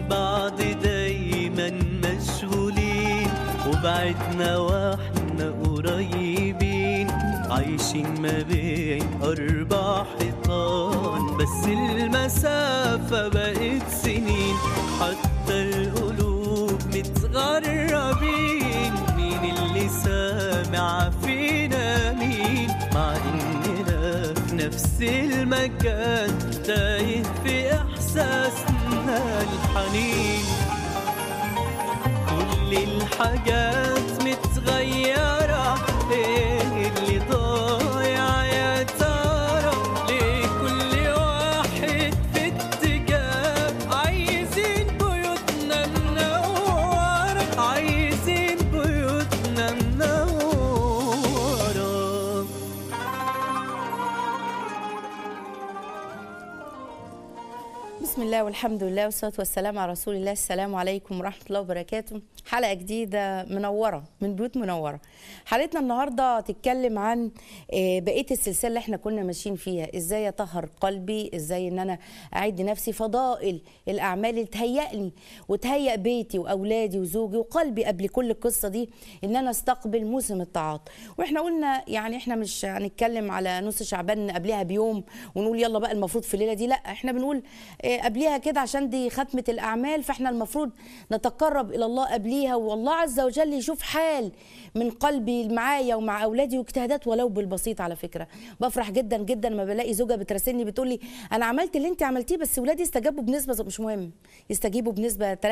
بعض دايما مشغولين وبعدنا واحنا قريبين عايشين ما بين أربع حيطان بس المسافة بقت سنين حتى القلوب متغربين مين اللي سامع فينا مين مع إننا في نفس المكان تايه في إحساسنا الحنين كل الحاجات متغيرة ايه اللي ضايع يا ترى ليه كل واحد في اتجاه عايزين بيوتنا منورة عايزين بيوتنا منورة بسم الله والحمد لله والصلاة والسلام على رسول الله السلام عليكم ورحمة الله وبركاته حلقة جديدة منورة من بيوت منورة حلقتنا النهاردة تتكلم عن آه، بقية السلسلة اللي احنا كنا ماشيين فيها ازاي اطهر قلبي ازاي ان انا اعد نفسي فضائل الاعمال اللي تهيأني وتهيأ بيتي واولادي وزوجي وقلبي قبل كل القصة دي ان انا استقبل موسم الطاعات واحنا قلنا يعني احنا مش هنتكلم على نص شعبان قبلها بيوم ونقول يلا بقى المفروض في الليلة دي لا احنا بنقول آه، قبلها كده عشان دي ختمة الأعمال فاحنا المفروض نتقرب إلى الله قبليها والله عز وجل يشوف حال من قلبي معايا ومع أولادي واجتهادات ولو بالبسيط على فكرة بفرح جدا جدا لما بلاقي زوجة بتراسلني بتقول لي أنا عملت اللي أنت عملتيه بس ولادي استجابوا بنسبة مش مهم يستجيبوا بنسبة 3%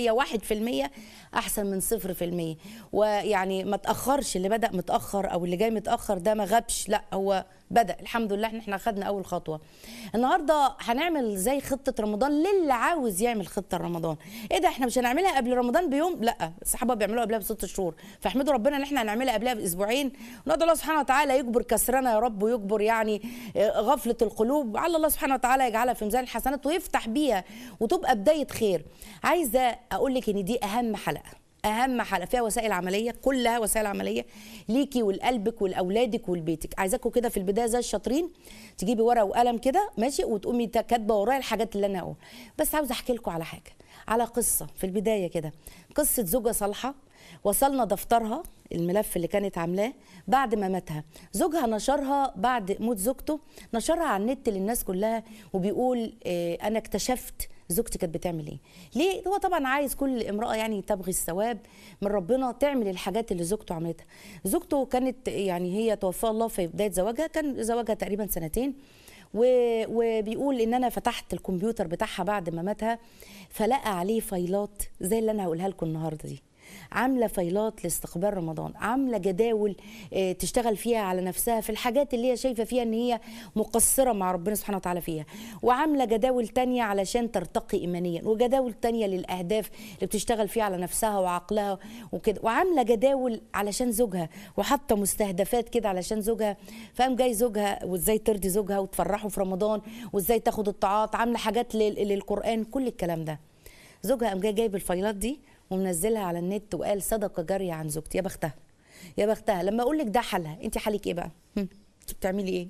1% أحسن من 0% ويعني ما تأخرش اللي بدأ متأخر أو اللي جاي متأخر ده ما غابش لا هو بدأ الحمد لله ان احنا خدنا اول خطوه النهارده هنعمل زي خطه رمضان للي عاوز يعمل خطه رمضان ايه ده احنا مش هنعملها قبل رمضان بيوم لا الصحابه بيعملوها قبلها بست شهور فاحمدوا ربنا ان احنا هنعملها قبلها باسبوعين ندعو الله سبحانه وتعالى يجبر كسرنا يا رب ويجبر يعني آه، غفله القلوب على الله سبحانه وتعالى يجعلها في ميزان الحسنات ويفتح بيها وتبقى بدايه خير عايزه اقول لك ان دي اهم حلقه اهم حلقه فيها وسائل عمليه كلها وسائل عمليه ليكي ولقلبك ولاولادك ولبيتك عايزاكم كده في البدايه زي الشاطرين تجيبي ورقه وقلم كده ماشي وتقومي تا- كاتبه ورايا الحاجات اللي انا هقول بس عاوزه احكي لكم على حاجه على قصه في البدايه كده قصه زوجه صالحه وصلنا دفترها الملف اللي كانت عاملاه بعد ما ماتها زوجها نشرها بعد موت زوجته نشرها على النت للناس كلها وبيقول آه انا اكتشفت زوجتي كانت بتعمل ايه ليه هو طبعا عايز كل امراه يعني تبغي الثواب من ربنا تعمل الحاجات اللي زوجته عملتها زوجته كانت يعني هي توفاها الله في بدايه زواجها كان زواجها تقريبا سنتين و- وبيقول ان انا فتحت الكمبيوتر بتاعها بعد ما ماتها فلقى عليه فايلات زي اللي انا هقولها لكم النهارده دي عامله فايلات لاستقبال رمضان عامله جداول آه، تشتغل فيها على نفسها في الحاجات اللي هي شايفه فيها ان هي مقصره مع ربنا سبحانه وتعالى فيها وعامله جداول تانية علشان ترتقي ايمانيا وجداول تانية للاهداف اللي بتشتغل فيها على نفسها وعقلها وكده وعامله جداول علشان زوجها وحاطه مستهدفات كده علشان زوجها فقام جاي زوجها وازاي ترضي زوجها وتفرحه في رمضان وازاي تاخد الطاعات عامله حاجات لل- للقران كل الكلام ده زوجها قام جاي جايب الفايلات دي ومنزلها على النت وقال صدقه جاريه عن زوجتي يا بختها يا بختها لما اقول لك ده حالها انت حالك ايه بقى هم، انت بتعملي ايه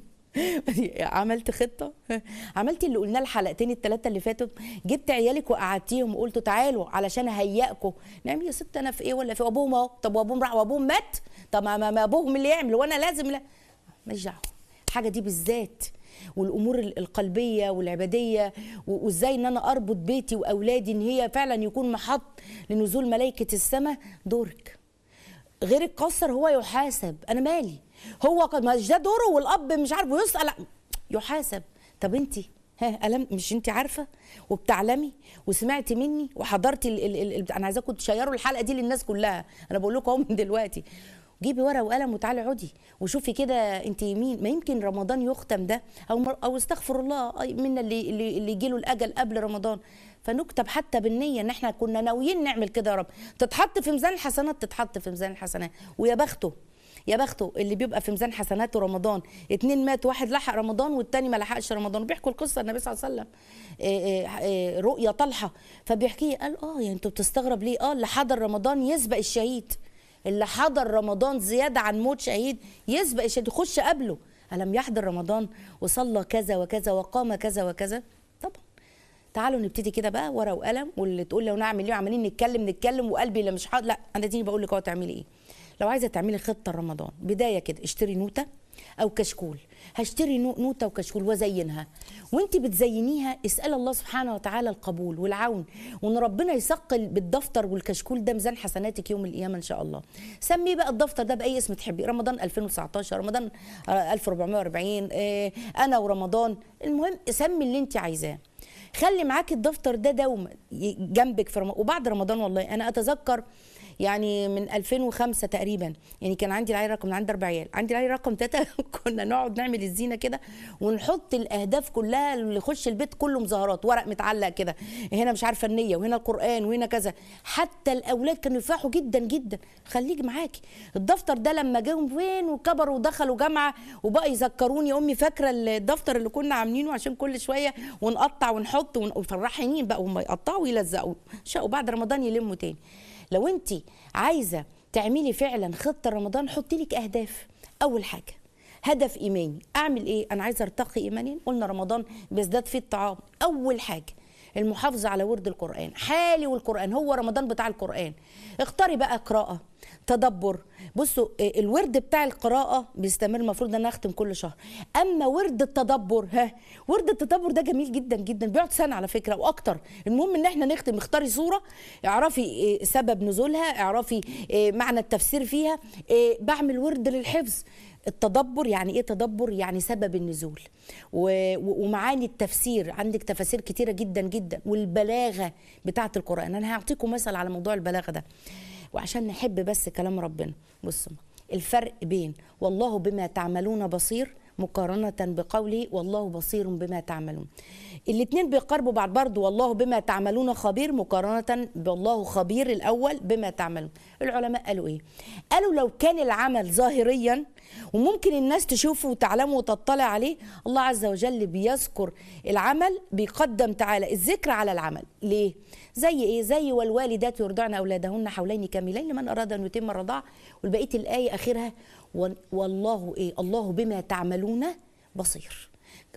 عملت خطه عملتي اللي قلناه الحلقتين الثلاثه اللي فاتوا جبت عيالك وقعدتيهم وقلتوا تعالوا علشان اهيئكم نعم يا ست انا في ايه ولا في ابوهم اهو طب وابوهم راح وابوهم مات طب ما, ما ما ابوهم اللي يعمل وانا لازم لا ماليش دعوه الحاجه دي بالذات والامور ال- القلبيه والعباديه و- وازاي ان انا اربط بيتي واولادي ان هي فعلا يكون محط لنزول ملائكه السماء دورك غير القصر هو يحاسب انا مالي هو قد مش ده دوره والاب مش عارف ويسال يحاسب طب انت ها ألم مش انت عارفه وبتعلمي وسمعتي مني وحضرتي ال ال ال انا عايزاكم تشيروا الحلقه دي للناس كلها انا بقول لكم اهو من دلوقتي جيبي ورقه وقلم وتعالي اقعدي وشوفي كده انت مين ما يمكن رمضان يختم ده او مر او استغفر الله أي منا اللي اللي, اللي يجي له الاجل قبل رمضان فنكتب حتى بالنيه ان احنا كنا ناويين نعمل كده يا رب تتحط في ميزان الحسنات تتحط في ميزان الحسنات ويا بخته يا بخته اللي بيبقى في ميزان حسناته رمضان اتنين مات واحد لحق رمضان والتاني ما لحقش رمضان وبيحكوا القصه النبي صلى الله عليه وسلم إيه إيه إيه رؤيا طلحه فبيحكي قال اه يعني انتوا بتستغرب ليه اه اللي حضر رمضان يسبق الشهيد اللي حضر رمضان زياده عن موت شهيد يسبق الشهيد يخش قبله ألم يحضر رمضان وصلى كذا وكذا وقام كذا وكذا طبعا تعالوا نبتدي كده بقى ورقه وقلم واللي تقول لو نعمل ايه عمالين نتكلم نتكلم وقلبي اللي مش حاضر لا انا دي بقول لك اهو تعملي ايه لو عايزه تعملي خطه رمضان بدايه كده اشتري نوته او كشكول هشتري نو- نوته وكشكول وازينها وانت بتزينيها اسال الله سبحانه وتعالى القبول والعون وان ربنا يثقل بالدفتر والكشكول ده ميزان حسناتك يوم القيامه ان شاء الله سميه بقى الدفتر ده باي اسم تحبيه رمضان 2019 رمضان آه، 1440 آه، انا ورمضان المهم سمي اللي انت عايزاه خلي معاك الدفتر ده دوما ي- جنبك في رمضان وبعد رمضان والله انا اتذكر يعني من 2005 تقريبا يعني كان عندي العيل رقم عندي اربع عيال عندي العيل رقم ثلاثه كنا نقعد نعمل الزينه كده ونحط الاهداف كلها اللي يخش البيت كله مظاهرات ورق متعلق كده هنا مش عارفه النيه وهنا القران وهنا كذا حتى الاولاد كانوا يفرحوا جدا جدا خليك معاكي الدفتر ده لما جم فين وكبروا ودخلوا جامعه وبقى يذكروني امي فاكره الدفتر اللي كنا عاملينه عشان كل شويه ونقطع ونحط ون- وفرحانين بقى هم يقطعوا ويلزقوا شقوا بعد رمضان يلموا تاني لو انت عايزه تعملي فعلا خطه رمضان حطي لك اهداف اول حاجه هدف ايماني اعمل ايه انا عايزه ارتقي ايمانيا قلنا رمضان بيزداد فيه الطعام اول حاجه المحافظه على ورد القران حالي والقران هو رمضان بتاع القران اختاري بقى قراءه تدبر بصوا إيه، الورد بتاع القراءه بيستمر المفروض ان انا اختم كل شهر اما ورد التدبر ها ورد التدبر ده جميل جدا جدا بيقعد سنه على فكره واكتر المهم ان احنا نختم اختاري صوره اعرفي إيه، سبب نزولها اعرفي إيه، معنى التفسير فيها إيه، بعمل ورد للحفظ التدبر يعني ايه تدبر يعني سبب النزول و- و- ومعاني التفسير عندك تفاسير كتيره جدا جدا والبلاغه بتاعه القران انا هعطيكم مثل على موضوع البلاغه ده وعشان نحب بس كلام ربنا بصوا الفرق بين والله بما تعملون بصير مقارنة بقوله والله بصير بما تعملون الاتنين بيقاربوا بعض برضو والله بما تعملون خبير مقارنة بالله خبير الأول بما تعملون العلماء قالوا إيه قالوا لو كان العمل ظاهريا وممكن الناس تشوفه وتعلمه وتطلع عليه الله عز وجل بيذكر العمل بيقدم تعالى الذكر على العمل ليه زي ايه زي والوالدات يرضعن اولادهن حولين كاملين لمن اراد ان يتم الرضاعه والبقيه الايه اخرها وال- والله ايه الله بما تعملون بصير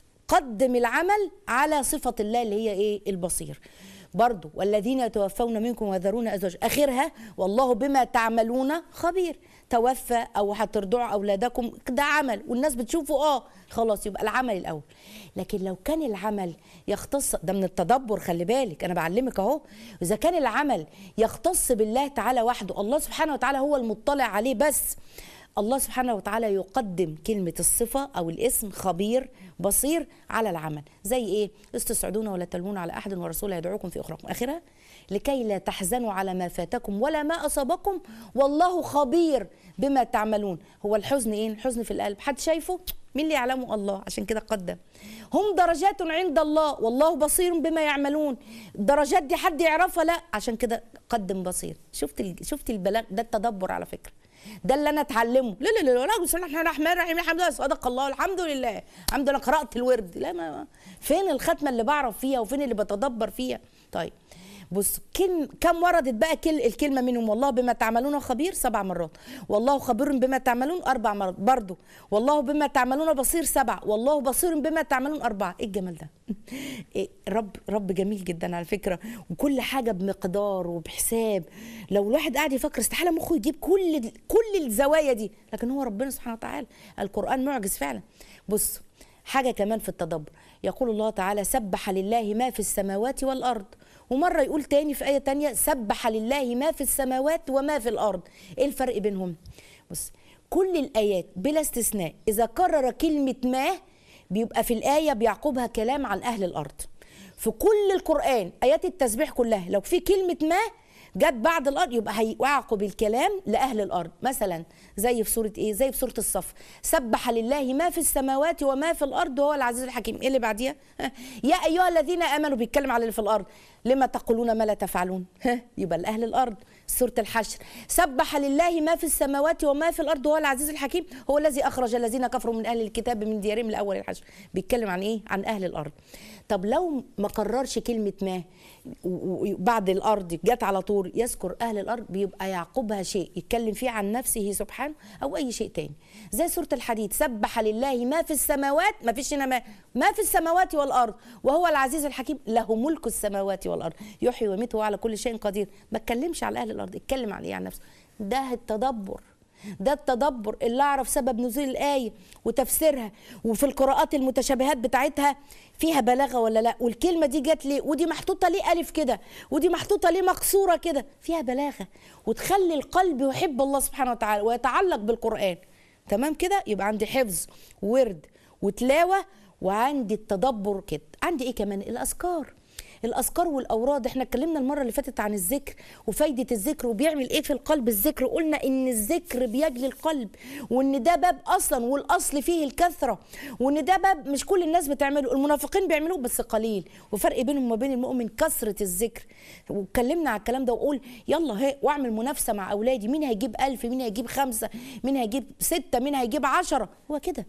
قدم العمل على صفة الله اللي هي ايه البصير برضو والذين يتوفون منكم ويذرون ازواج اخرها والله بما تعملون خبير توفى او هترضعوا اولادكم ده عمل والناس بتشوفه اه خلاص يبقى العمل الاول لكن لو كان العمل يختص ده من التدبر خلي بالك انا بعلمك اهو اذا كان العمل يختص بالله تعالى وحده الله سبحانه وتعالى هو المطلع عليه بس الله سبحانه وتعالى يقدم كلمة الصفة أو الاسم خبير بصير على العمل زي إيه استسعدون ولا تلوون على أحد ورسوله يدعوكم في أخراكم آخرها لكي لا تحزنوا على ما فاتكم ولا ما أصابكم والله خبير بما تعملون هو الحزن إيه الحزن في القلب حد شايفه مين اللي يعلمه الله عشان كده قدم هم درجات عند الله والله بصير بما يعملون الدرجات دي حد يعرفها لا عشان كده قدم بصير شفت ال- شفت البلاغ ده التدبر على فكره ده اللي انا اتعلمه لا لا لا لا بسم الله الرحمن الرحيم الحمد لله صدق الله الحمد لله الحمد لله قرات الورد لا ما ما- فين الختمه اللي بعرف فيها وفين اللي بتدبر فيها طيب بص كم كم وردت بقى كل الكلمه منهم والله بما تعملون خبير سبع مرات والله خبير بما تعملون اربع مرات برضه والله بما تعملون بصير سبع والله بصير بما تعملون اربعه ايه الجمال ده إيه رب رب جميل جدا على فكره وكل حاجه بمقدار وبحساب لو الواحد قاعد يفكر استحاله مخه يجيب كل كل الزوايا دي لكن هو ربنا سبحانه وتعالى القران معجز فعلا بص حاجه كمان في التدبر يقول الله تعالى سبح لله ما في السماوات والارض ومره يقول تاني في ايه تانية سبح لله ما في السماوات وما في الارض ايه الفرق بينهم بص كل الايات بلا استثناء اذا كرر كلمه ما بيبقى في الايه بيعقبها كلام عن اهل الارض في كل القران ايات التسبيح كلها لو في كلمه ما جت بعد الارض يبقى هيعقب الكلام لاهل الارض مثلا زي في سوره ايه زي في سوره الصف سبح لله ما في السماوات وما في الارض وهو العزيز الحكيم ايه اللي بعديها يا ايها الذين امنوا بيتكلم على اللي في الارض لما تقولون ما لا تفعلون ها يبقى لأهل الأرض سورة الحشر سبح لله ما في السماوات وما في الأرض وهو العزيز الحكيم هو الذي أخرج الذين كفروا من أهل الكتاب من ديارهم الأول الحشر بيتكلم عن إيه عن أهل الأرض طب لو ما قررش كلمة ما و- و- بعد الأرض جت على طول يذكر أهل الأرض بيبقى يعقبها شيء يتكلم فيه عن نفسه سبحانه أو أي شيء تاني زي سورة الحديد سبح لله ما في السماوات ما فيش هنا ما ما في السماوات والأرض وهو العزيز الحكيم له ملك السماوات والأرض يحيي ويميت وهو على كل شيء قدير ما اتكلمش على أهل الأرض اتكلم على إيه عن نفسه ده التدبر ده التدبر اللي اعرف سبب نزول الايه وتفسيرها وفي القراءات المتشابهات بتاعتها فيها بلاغه ولا لا والكلمه دي جت ليه ودي محطوطه ليه الف كده ودي محطوطه ليه مكسوره كده فيها بلاغه وتخلي القلب يحب الله سبحانه وتعالى ويتعلق بالقران تمام كده يبقى عندي حفظ ورد وتلاوه وعندي التدبر كده عندي ايه كمان الاذكار الاذكار والاوراد احنا اتكلمنا المره اللي فاتت عن الذكر وفايده الذكر وبيعمل ايه في القلب الذكر قلنا ان الذكر بيجلي القلب وان ده باب اصلا والاصل فيه الكثره وان ده باب مش كل الناس بتعمله المنافقين بيعملوه بس قليل وفرق بينهم وبين المؤمن كثره الذكر واتكلمنا على الكلام ده وقول يلا هي واعمل منافسه مع اولادي مين هيجيب ألف مين هيجيب خمسة مين هيجيب ستة مين هيجيب عشرة هو كده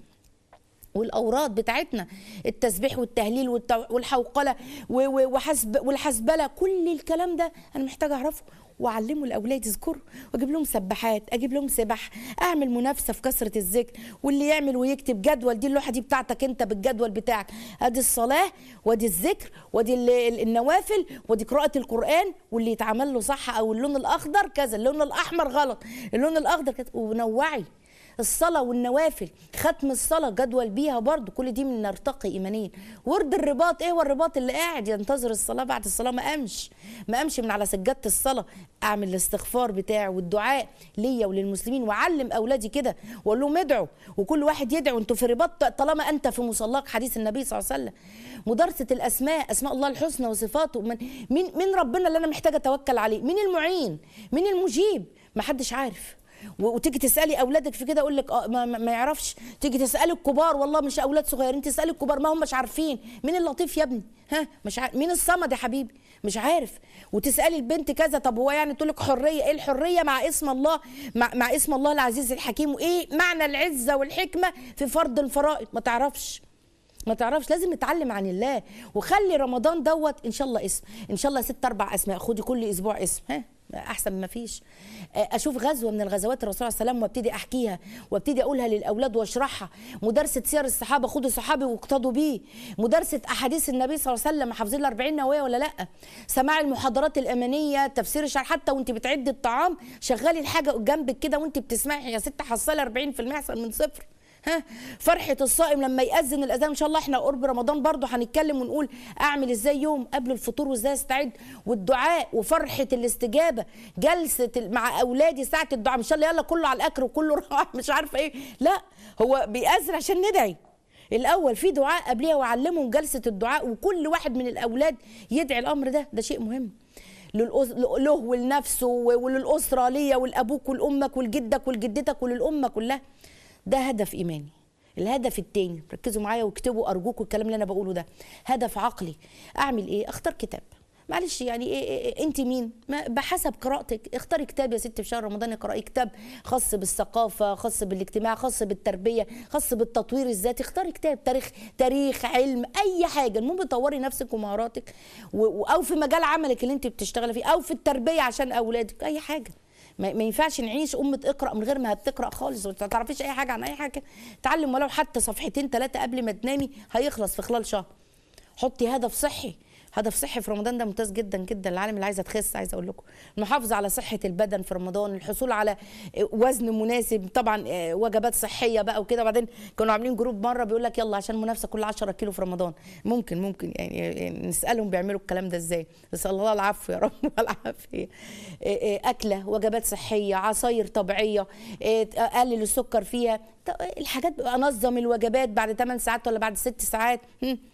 والاوراد بتاعتنا التسبيح والتهليل والتو- والحوقله و- و- وحسب والحسبله كل الكلام ده انا محتاجه اعرفه واعلمه الاولاد يذكروا واجيب لهم سباحات اجيب لهم سبح اعمل منافسه في كثره الذكر واللي يعمل ويكتب جدول دي اللوحه دي بتاعتك انت بالجدول بتاعك ادي الصلاه وادي الذكر وادي ال- ال- النوافل وادي قراءه القران واللي يتعمل له صح او اللون الاخضر كذا اللون الاحمر غلط اللون الاخضر كذا ونوعي الصلاة والنوافل ختم الصلاة جدول بيها برضو كل دي من نرتقي إيمانيا ورد الرباط إيه هو الرباط اللي قاعد ينتظر الصلاة بعد الصلاة ما قامش ما قامش من على سجادة الصلاة أعمل الاستغفار بتاعي والدعاء ليا وللمسلمين وأعلم أولادي كده وأقول لهم ادعوا وكل واحد يدعو أنتوا في رباط طالما أنت في مصلاك حديث النبي صلى الله عليه وسلم مدارسة الأسماء أسماء الله الحسنى وصفاته من مين مين ربنا اللي أنا محتاجة أتوكل عليه مين المعين مين المجيب ما حدش عارف و- وتيجي تسالي اولادك في كده اقول لك اه ما, ما ما يعرفش تيجي تسالي الكبار والله مش اولاد صغيرين تسالي الكبار ما هم مش عارفين مين اللطيف يا ابني ها مش عارف مين الصمد يا حبيبي مش عارف وتسالي البنت كذا طب هو يعني تقول لك حريه ايه الحريه مع اسم الله مع, مع اسم الله العزيز الحكيم وايه معنى العزه والحكمه في فرض الفرائض ما تعرفش ما تعرفش لازم نتعلم عن الله وخلي رمضان دوت ان شاء الله اسم ان شاء الله ست اربع اسماء خدي كل اسبوع اسم ها احسن ما فيش اشوف غزوه من الغزوات الرسول عليه السلام وابتدي احكيها وابتدي اقولها للاولاد واشرحها مدرسه سير الصحابه خدوا صحابي واقتدوا بيه مدرسه احاديث النبي صلى الله عليه وسلم حافظين ال 40 نوويه ولا لا سماع المحاضرات الامانيه تفسير الشرح حتى وانت بتعدي الطعام شغلي الحاجه جنبك كده وانت بتسمعي يا ست حصلي 40% احسن من صفر ها فرحة الصائم لما يأذن الأذان إن شاء الله إحنا قرب رمضان برضو هنتكلم ونقول أعمل إزاي يوم قبل الفطور وإزاي أستعد والدعاء وفرحة الاستجابة جلسة ال- مع أولادي ساعة الدعاء إن شاء الله يلا كله على الأكل وكله راح مش عارفة إيه لا هو بيأذن عشان ندعي الأول في دعاء قبلها وأعلمهم جلسة الدعاء وكل واحد من الأولاد يدعي الأمر ده ده شيء مهم للأس... له ولنفسه وللأسرة ليا ولأبوك ولأمك ولجدك ولجدتك وللأمة كلها ده هدف ايماني الهدف التاني ركزوا معايا واكتبوا ارجوكم الكلام اللي انا بقوله ده هدف عقلي اعمل ايه اختار كتاب معلش يعني إيه إيه إيه انت مين ما بحسب قراءتك اختاري كتاب يا ستي في شهر رمضان اقراي كتاب خاص بالثقافه خاص بالاجتماع خاص بالتربيه خاص بالتطوير الذاتي اختاري كتاب تاريخ تاريخ علم اي حاجه المهم طوري نفسك ومهاراتك و- و- او في مجال عملك اللي انت بتشتغلي فيه او في التربيه عشان اولادك اي حاجه ما ما ينفعش نعيش أمة اقرأ من غير ما بتقرأ خالص وما تعرفيش أي حاجة عن أي حاجة تعلم ولو حتى صفحتين ثلاثة قبل ما تنامي هيخلص في خلال شهر حطي هدف صحي هدف صحي في رمضان ده ممتاز جدا جدا العالم اللي عايزه تخس عايزه اقول لكم المحافظه على صحه البدن في رمضان الحصول على وزن مناسب طبعا آه، وجبات صحيه بقى وكده وبعدين كانوا عاملين جروب مره بيقول لك يلا عشان منافسه كل 10 كيلو في رمضان ممكن ممكن يعني, يعني نسالهم بيعملوا الكلام ده ازاي نسال الله العفو يا رب والعافيه آه، آه، اكله وجبات صحيه عصاير طبيعيه آه، اقلل السكر فيها طب الحاجات بقى انظم الوجبات بعد 8 ساعات ولا بعد 6 ساعات هم.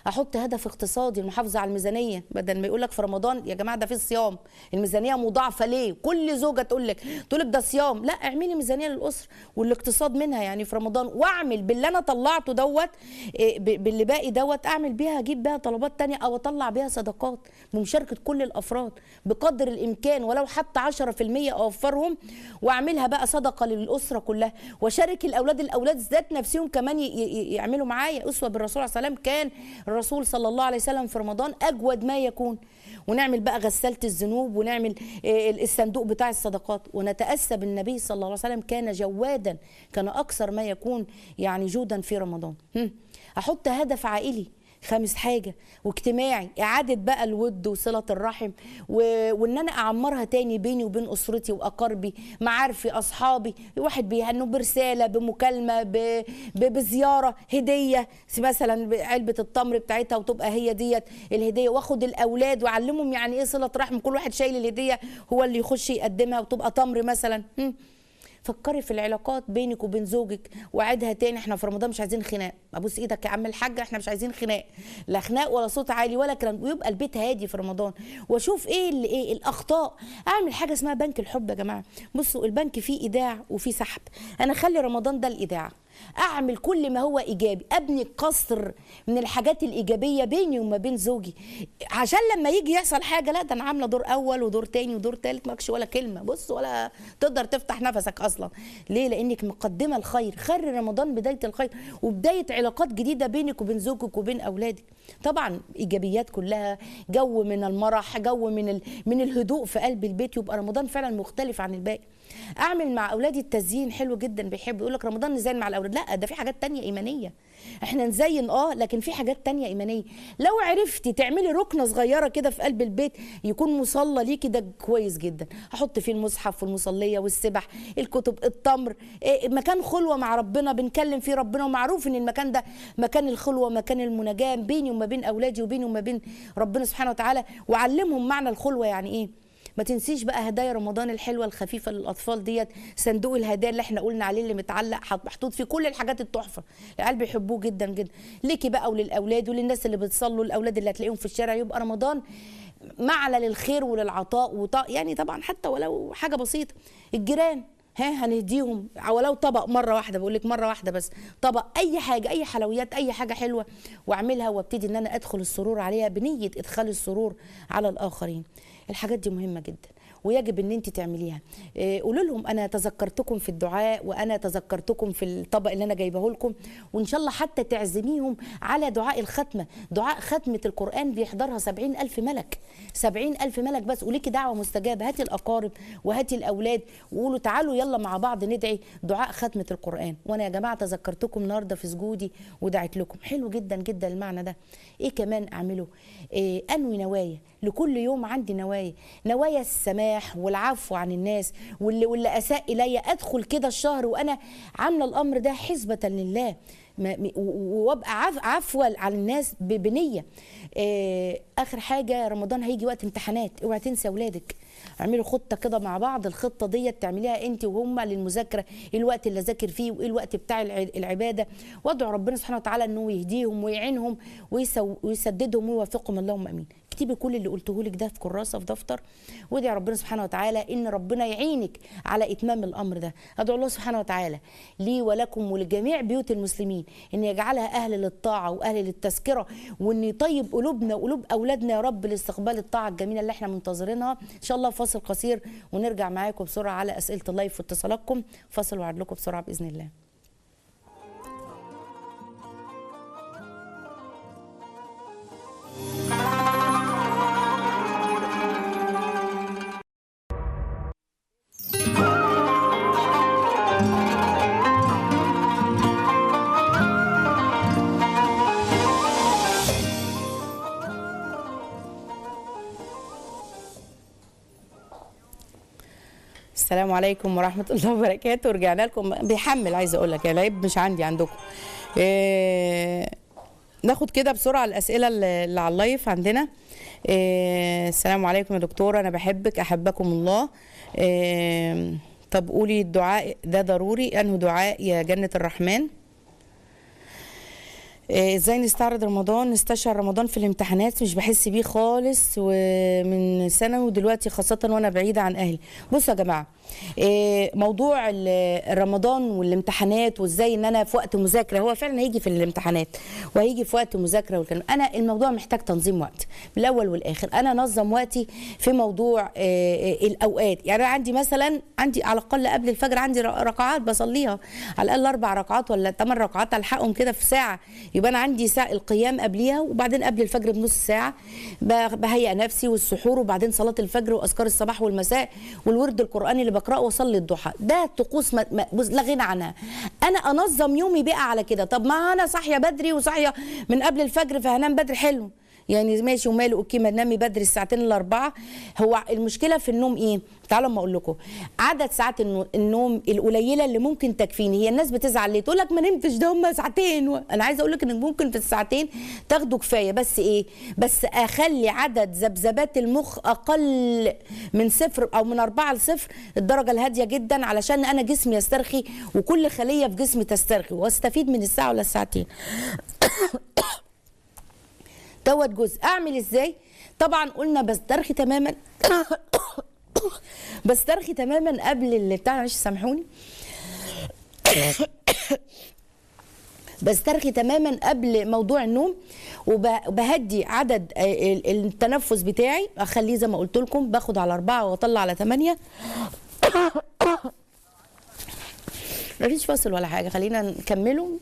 احط هدف اقتصادي المحافظه على الميزانيه بدل ما يقول لك في رمضان يا جماعه ده في صيام الميزانيه مضاعفه ليه كل زوجه تقول لك تقول لك ده صيام لا اعملي ميزانيه للاسره والاقتصاد منها يعني في رمضان واعمل باللي انا طلعته دوت إيه، ب- باللي باقي دوت اعمل بيها اجيب بيها طلبات تانية او اطلع بيها صدقات بمشاركه كل الافراد بقدر الامكان ولو حتى 10% اوفرهم واعملها بقى صدقه للاسره كلها واشارك الاولاد الاولاد ذات نفسهم كمان ي- ي- يعملوا معايا اسوه بالرسول عليه السلام كان الرسول صلى الله عليه وسلم في رمضان اجود ما يكون ونعمل بقى غسالة الذنوب ونعمل آه، الصندوق بتاع الصدقات ونتأسى بالنبي صلى الله عليه وسلم كان جوادا كان أكثر ما يكون يعني جودا في رمضان هم. أحط هدف عائلي خامس حاجة واجتماعي إعادة بقى الود وصلة الرحم و... وإن أنا أعمرها تاني بيني وبين أسرتي وأقاربي معارفي أصحابي واحد بيهنوا برسالة بمكالمة ب... ب... بزيارة هدية مثلا علبة التمر بتاعتها وتبقى هي ديت الهدية واخد الأولاد وأعلمهم يعني إيه صلة رحم كل واحد شايل الهدية هو اللي يخش يقدمها وتبقى تمر مثلا هم. فكري في العلاقات بينك وبين زوجك وعدها تاني احنا في رمضان مش عايزين خناق ابوس ايدك يا عم الحاج احنا مش عايزين خناق لا خناق ولا صوت عالي ولا كلام ويبقى البيت هادي في رمضان واشوف ايه اللي ايه الاخطاء اعمل حاجه اسمها بنك الحب يا جماعه بصوا البنك فيه ايداع وفيه سحب انا اخلي رمضان ده الايداع اعمل كل ما هو ايجابي ابني قصر من الحاجات الايجابيه بيني وما بين زوجي عشان لما يجي يحصل حاجه لا ده انا عامله دور اول ودور تاني ودور تالت ماكش ولا كلمه بص ولا تقدر تفتح نفسك اصلا ليه لانك مقدمه الخير خير رمضان بدايه الخير وبدايه علاقات جديده بينك وبين زوجك وبين اولادك طبعا ايجابيات كلها جو من المرح جو من ال... من الهدوء في قلب البيت يبقى رمضان فعلا مختلف عن الباقي اعمل مع اولادي التزيين حلو جدا بيحب يقول لك رمضان نزين مع الاولاد لا ده في حاجات تانية ايمانيه احنا نزين اه لكن في حاجات تانية ايمانيه لو عرفتي تعملي ركنه صغيره كده في قلب البيت يكون مصلى ليكي ده كويس جدا احط فيه المصحف والمصليه والسبح الكتب التمر إيه مكان خلوه مع ربنا بنكلم فيه ربنا ومعروف ان المكان ده مكان الخلوه مكان المناجاه بيني وما بين اولادي وبيني وما بين ربنا سبحانه وتعالى وعلمهم معنى الخلوه يعني ايه ما تنسيش بقى هدايا رمضان الحلوه الخفيفه للاطفال ديت صندوق الهدايا اللي احنا قلنا عليه اللي متعلق حط- محطوط فيه كل الحاجات التحفه العيال بيحبوه جدا جدا ليكي بقى وللاولاد وللناس اللي بتصلوا الاولاد اللي هتلاقيهم في الشارع يبقى رمضان معلى للخير وللعطاء وط... يعني طبعا حتى ولو حاجه بسيطه الجيران ها هنديهم ولو طبق مره واحده بقول لك مره واحده بس طبق اي حاجه اي حلويات اي حاجه حلوه واعملها وابتدي ان انا ادخل السرور عليها بنيه ادخال السرور على الاخرين الحاجات دي مهمه جدا ويجب ان انت تعمليها إيه، قولوا لهم انا تذكرتكم في الدعاء وانا تذكرتكم في الطبق اللي انا جايبه لكم وان شاء الله حتى تعزميهم على دعاء الختمه دعاء ختمه القران بيحضرها سبعين الف ملك سبعين الف ملك بس وليكي دعوه مستجابه هاتي الاقارب وهاتي الاولاد وقولوا تعالوا يلا مع بعض ندعي دعاء ختمه القران وانا يا جماعه تذكرتكم النهارده في سجودي ودعيت لكم حلو جدا جدا المعنى ده ايه كمان اعمله إيه انوي نوايا لكل يوم عندي نوايا نوايا السماح والعفو عن الناس واللي واللي اساء الي ادخل كده الشهر وانا عامله الامر ده حسبه لله ما- م- و- و- وابقى عف- عفوه على الناس ب- بنيه آه، اخر حاجه رمضان هيجي وقت امتحانات اوعي تنسى اولادك اعملوا خطه كده مع بعض الخطه ديت تعمليها انت وهم للمذاكره ايه الوقت اللي اذاكر فيه وايه الوقت بتاع الع- العباده وادعوا ربنا سبحانه وتعالى انه يهديهم ويعينهم ويسو- ويسددهم ويوفقهم اللهم امين اكتبي كل اللي قلته لك ده في كراسه في دفتر وادعي ربنا سبحانه وتعالى ان ربنا يعينك على اتمام الامر ده ادعو الله سبحانه وتعالى لي ولكم ولجميع بيوت المسلمين ان يجعلها اهل للطاعه واهل للتذكره وان يطيب قلوبنا وقلوب اولادنا يا رب لاستقبال الطاعه الجميله اللي احنا منتظرينها ان شاء الله فاصل قصير ونرجع معاكم بسرعه على اسئله اللايف واتصالاتكم فاصل وعد لكم بسرعه باذن الله السلام عليكم ورحمة الله وبركاته رجعنا لكم بيحمل عايزة أقول لك يعني العيب مش عندي عندكم إيه ناخد كده بسرعة الأسئلة اللي اللي على اللايف عندنا إيه السلام عليكم يا دكتورة أنا بحبك أحبكم الله إيه طب قولي الدعاء ده ضروري أنه دعاء يا جنة الرحمن إيه، ازاي نستعرض رمضان نستشعر رمضان في الامتحانات مش بحس بيه خالص ومن ثانوي ودلوقتي خاصة وانا بعيدة عن اهلي بصوا يا جماعة إيه، موضوع ال- رمضان والامتحانات وازاي ان انا في وقت مذاكرة هو فعلا هيجي في الامتحانات وهيجي في وقت مذاكرة والكلام انا الموضوع محتاج تنظيم وقت من الاول والاخر انا انظم وقتي في موضوع إيه، الاوقات يعني انا عندي مثلا عندي على الاقل قبل الفجر عندي ر- ركعات بصليها على الاقل اربع ركعات ولا ثمان ركعات الحقهم كده في ساعه يبقى انا عندي ساعه القيام قبليها وبعدين قبل الفجر بنص ساعه ب- بهيئ نفسي والسحور وبعدين صلاه الفجر واذكار الصباح والمساء والورد القراني اللي بقراه واصلي الضحى ده طقوس ما- ما- بص- لا غنى عنها انا انظم يومي بقى على كده طب ما انا صاحيه بدري وصاحيه من قبل الفجر فهنام بدري حلو يعني ماشي وماله اوكي ما تنامي بدري الساعتين الاربعه هو المشكله في النوم ايه تعالوا اما اقول لكم عدد ساعات النو- النوم القليله اللي ممكن تكفيني هي الناس بتزعل ليه تقول لك ما نمتش ده هم ساعتين و... انا عايزه اقول لك ان ممكن في الساعتين تاخدوا كفايه بس ايه بس اخلي عدد ذبذبات المخ اقل من صفر او من أربعة لصفر الدرجه الهاديه جدا علشان انا جسمي يسترخي وكل خليه في جسمي تسترخي واستفيد من الساعه ولا الساعتين دوت جزء اعمل ازاي طبعا قلنا بسترخي تماما بسترخي تماما قبل اللي بتاع معلش سامحوني بسترخي تماما قبل موضوع النوم وب- وبهدي عدد آه، ال- التنفس بتاعي اخليه زي ما قلت لكم باخد على أربعة واطلع على ثمانية مفيش فاصل ولا حاجة خلينا نكمله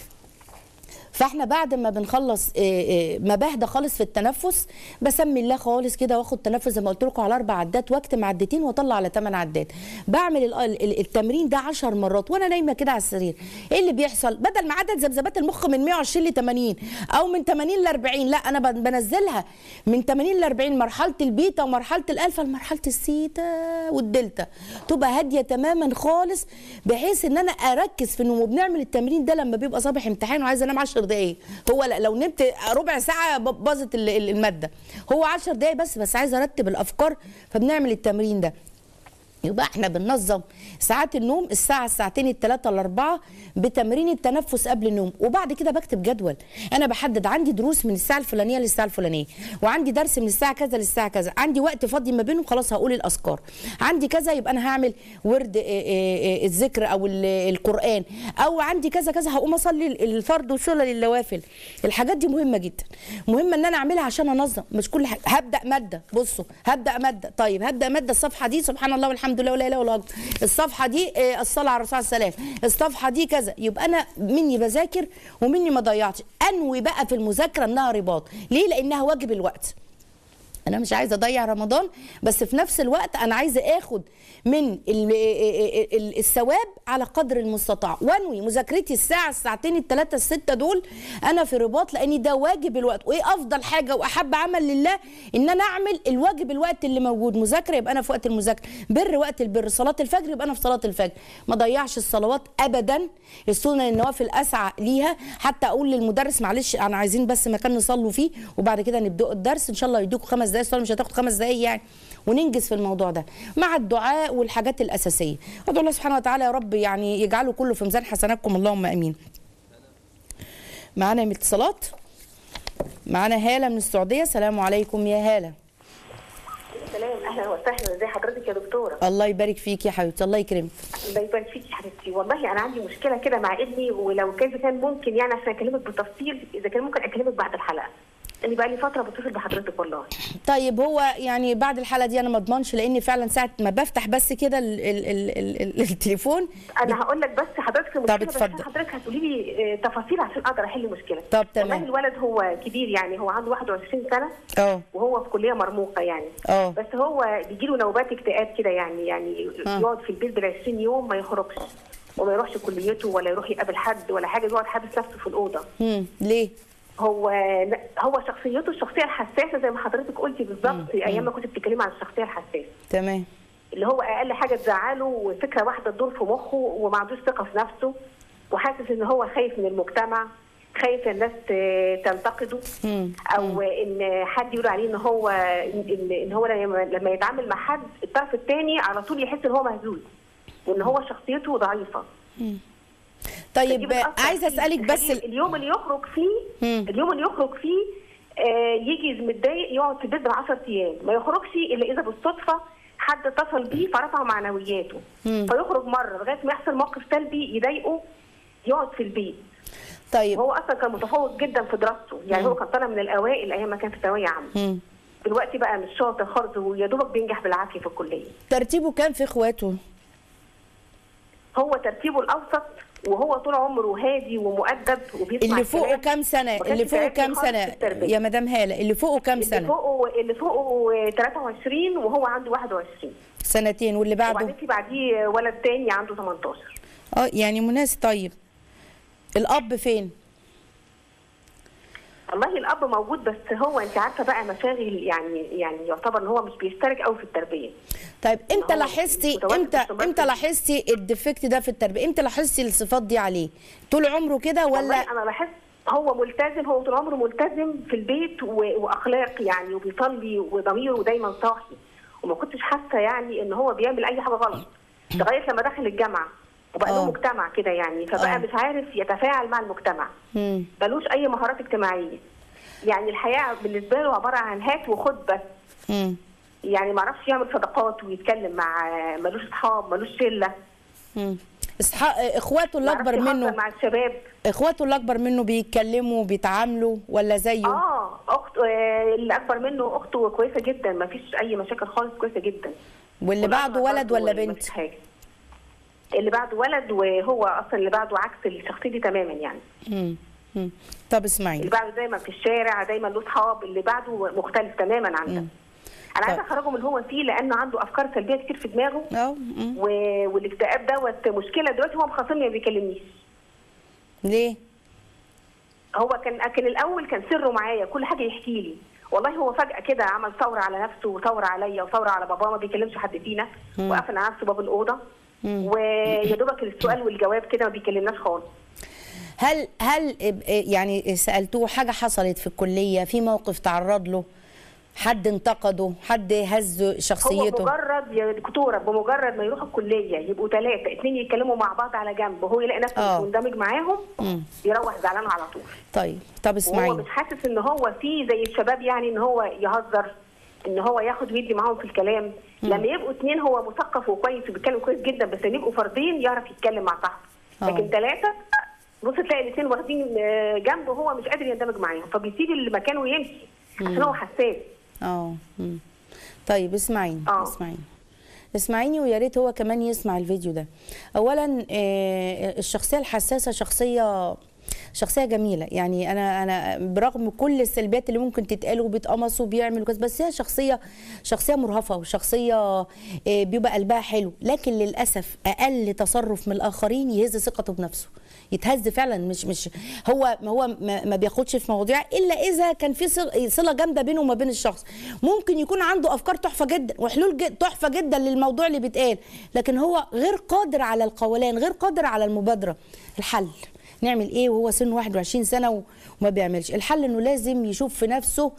فاحنا بعد ما بنخلص آه، آه، ما بهدى خالص في التنفس بسمي الله خالص كده واخد تنفس زي ما قلت لكم على اربع عدات واكتم عدتين واطلع على ثمان عدات بعمل ال- ال- التمرين ده 10 مرات وانا نايمه كده على السرير ايه اللي بيحصل بدل ما عدد ذبذبات المخ من 120 ل 80 او من 80 ل 40 لا انا بن- بنزلها من 80 ل 40 مرحله البيتا ومرحله الالفا لمرحله السيتا والدلتا تبقى هاديه تماما خالص بحيث ان انا اركز في النوم وبنعمل التمرين ده لما بيبقى صباح امتحان وعايزه انام 10 دقائق هو لا- لو نمت ربع ساعه ب- باظت ال- ال- الماده هو 10 دقائق بس بس عايزه ارتب الافكار فبنعمل التمرين ده يبقى احنا بننظم ساعات النوم الساعة الساعتين الثلاثة الأربعة بتمرين التنفس قبل النوم وبعد كده بكتب جدول أنا بحدد عندي دروس من الساعة الفلانية للساعة الفلانية وعندي درس من الساعة كذا للساعة كذا عندي وقت فاضي ما بينهم خلاص هقول الأذكار عندي كذا يبقى أنا هعمل ورد اه، اه، اه، الذكر أو ال- القرآن أو عندي كذا كذا هقوم أصلي الفرض وشلل النوافل الحاجات دي مهمة جدا مهمة إن أنا أعملها عشان أنظم مش كل حاجة هبدأ مادة بصوا هبدأ مادة طيب هبدأ مادة الصفحة دي سبحان الله والحمد لله ولا اله الا الله الصفحه دي آه، الصلاه على الرسول عليه السلام الصفحه دي كذا يبقى انا مني بذاكر ومني ما ضيعتش انوي بقى في المذاكره انها رباط ليه لانها واجب الوقت انا مش عايزه اضيع رمضان بس في نفس الوقت انا عايزه اخد من ال- ال- الثواب على قدر المستطاع وانوي مذاكرتي الساعه الساعتين الثلاثه السته دول انا في رباط لاني ده واجب الوقت وايه افضل حاجه واحب عمل لله ان انا اعمل الواجب الوقت اللي موجود مذاكره يبقى انا في وقت المذاكره بر وقت البر صلاه الفجر يبقى انا في صلاه الفجر ما ضيعش الصلوات ابدا السنن النوافل اسعى ليها حتى اقول للمدرس معلش انا عايزين بس مكان نصلوا فيه وبعد كده نبداوا الدرس ان شاء الله يدوكوا خمس دقايق الصلاه مش هتاخد خمس دقايق يعني وننجز في الموضوع ده مع الدعاء والحاجات الاساسيه ادعو الله سبحانه وتعالى يا رب يعني يجعله كله في ميزان حسناتكم اللهم امين معانا من اتصالات معانا هاله من السعوديه السلام عليكم يا هاله سلام اهلا وسهلا ازي حضرتك يا دكتوره الله يبارك فيك يا حبيبتي الله يكرمك الله يبارك فيك يا حبيبتي والله انا عندي مشكله كده مع ابني ولو كان كان ممكن يعني عشان اكلمك بالتفصيل اذا كان ممكن اكلمك بعد الحلقه لاني بقى لي فتره بتصل بحضرتك والله طيب هو يعني بعد الحلقه دي انا ما اضمنش لان فعلا ساعه ما بفتح بس كده ال- ال- ال- ال- ال- التليفون انا هقول لك بس حضرتك المشكله بس اتفضل. حضرتك هتقولي لي آه، تفاصيل عشان اقدر احل المشكله طب تمام. والله الولد هو كبير يعني هو عنده 21 سنه اه وهو في كليه مرموقه يعني اه بس هو بيجي له نوبات اكتئاب كده يعني يعني آه. يقعد في البيت بال 20 يوم ما يخرجش وما يروحش كليته ولا يروح يقابل حد ولا حاجه يقعد حابس نفسه في الاوضه امم ليه هو هو شخصيته الشخصيه الحساسه زي ما حضرتك قلتي بالظبط ايام ما كنت بتتكلمي عن الشخصيه الحساسه تمام اللي هو اقل حاجه تزعله وفكره واحده تدور في مخه وما عندوش ثقه في نفسه وحاسس ان هو خايف من المجتمع خايف الناس ت- تنتقده مم. او ان حد يقول عليه ان هو ان, إن هو لما لما يتعامل مع حد الطرف الثاني على طول يحس ان هو مهزوز وان هو شخصيته ضعيفه طيب فدي بتأثر عايزه فيه. اسالك بس تخليه ال- اليوم اللي يخرج فيه مم. اليوم اللي يخرج فيه آه يجي متضايق يقعد في البيت بال 10 ايام ما يخرجش الا اذا بالصدفه حد اتصل بيه فرفع معنوياته مم. فيخرج مره لغايه ما يحصل موقف سلبي يضايقه يقعد في البيت طيب وهو اصلا كان متفوق جدا في دراسته يعني هو كان طالع من الاوائل ايام ما كان في ثانويه عامه مم. دلوقتي بقى مش شاطر خالص ويا دوبك بينجح بالعافيه في الكليه ترتيبه كام في اخواته هو ترتيبه الاوسط وهو طول عمره هادي ومؤدب وبيسمع اللي فوقه الكلام. كام سنه ما كانش اللي فوقه تعبني كام خالص سنه في التربية. يا مدام هاله اللي فوقه كام اللي سنه فوقه اللي فوقه 23 وهو عنده 21 سنتين واللي بعده وبعدين في بعديه ولد تاني عنده 18 اه يعني مناسب طيب الاب فين والله الاب موجود بس هو انت عارفه بقى مشاغل يعني يعني يعتبر ان هو مش بيشترك قوي في التربيه طيب امتى هو لاحظتي متواجد امتى باستمرار امتى في- لاحظتي الديفكت ده في التربيه امتى لاحظتي الصفات دي عليه طول عمره كده ولا والله انا بحس هو ملتزم هو طول عمره ملتزم في البيت و- واخلاق يعني وبيصلي وضميره دايما صاحي وما كنتش حاسه يعني ان هو بيعمل اي حاجه غلط لغايه لما دخل الجامعه وبقى آه. له مجتمع كده يعني فبقى آه. مش عارف يتفاعل مع المجتمع مم. ملوش اي مهارات اجتماعيه يعني الحياه بالنسبه له عباره عن هات وخد بس مم. يعني ما عرفش يعمل صداقات ويتكلم مع ملوش اصحاب ملوش شله مم. إصحا- اخواته اللي ما عرفش اكبر يهزر منه مع الشباب اخواته اللي اكبر منه بيتكلموا بيتعاملوا ولا زيه اه اخت آه، اللي اكبر منه اخته كويسه جدا ما فيش اي مشاكل خالص كويسه جدا واللي بعده والأكبر ولد برضه ولا ما بنت فيش حاجه اللي بعده ولد وهو اصلا اللي بعده عكس الشخصيه دي تماما يعني مم. مم. طب اللي اسمعيني بعده دايما في الشارع دايما له اصحاب اللي بعده مختلف تماما عن ده انا عايزه طب. اخرجه من اللي هو فيه لانه عنده افكار سلبيه كتير في دماغه اه مم. و- والاكتئاب دوت مشكله دلوقتي هو مخاصمني ما بيكلمنيش ليه هو كان كان الاول كان سره معايا كل حاجه يحكي لي والله هو فجاه كده عمل ثوره على نفسه وثوره عليا وثوره على باباه ما بيكلمش حد فينا وقفل على نفسه باب الاوضه ويا دوبك السؤال والجواب كده ما بيكلمناش خالص هل هل يعني سالتوه حاجه حصلت في الكليه في موقف تعرض له حد انتقده حد هز هو شخصيته مجرد يا دكتوره بمجرد ما يروحوا الكليه يبقوا ثلاثه اثنين يتكلموا مع بعض على جنب وهو يلاقي نفسه آه. مش مندمج معاهم مم. يروح زعلان على طول طيب طب وهو اسمعيني مش حاسس ان هو فيه زي الشباب يعني ان هو يهزر ان هو ياخد ويدي معاهم في الكلام لما يبقوا اثنين هو مثقف وكويس وبيتكلم كويس جدا بس لما يبقوا فردين يعرف يتكلم مع صاحبه آه. لكن ثلاثه بص تلاقي الاثنين واخدين آه، جنبه وهو مش قادر يندمج معاهم فبيسيب المكان ويمشي عشان هو حساس اه مم. طيب اسمعيني آه. اسمعيني اسمعيني ويا ريت هو كمان يسمع الفيديو ده اولا آه، الشخصيه الحساسه شخصيه شخصيه جميله يعني انا انا برغم كل السلبيات اللي ممكن تتقال وبيتقمص وبيعمل وكذا بس هي شخصيه شخصيه مرهفه وشخصيه آه، بيبقى قلبها حلو لكن للاسف اقل تصرف من الاخرين يهز ثقته بنفسه يتهز فعلا مش مش هو ما هو ما ما بياخدش في مواضيع الا اذا كان في صل- صله جامده بينه وما بين الشخص ممكن يكون عنده افكار تحفه جدا وحلول جد تحفه جدا للموضوع اللي بيتقال لكن هو غير قادر على القولان غير قادر على المبادره الحل نعمل ايه وهو سنه 21 سنه و- وما بيعملش الحل انه لازم يشوف في نفسه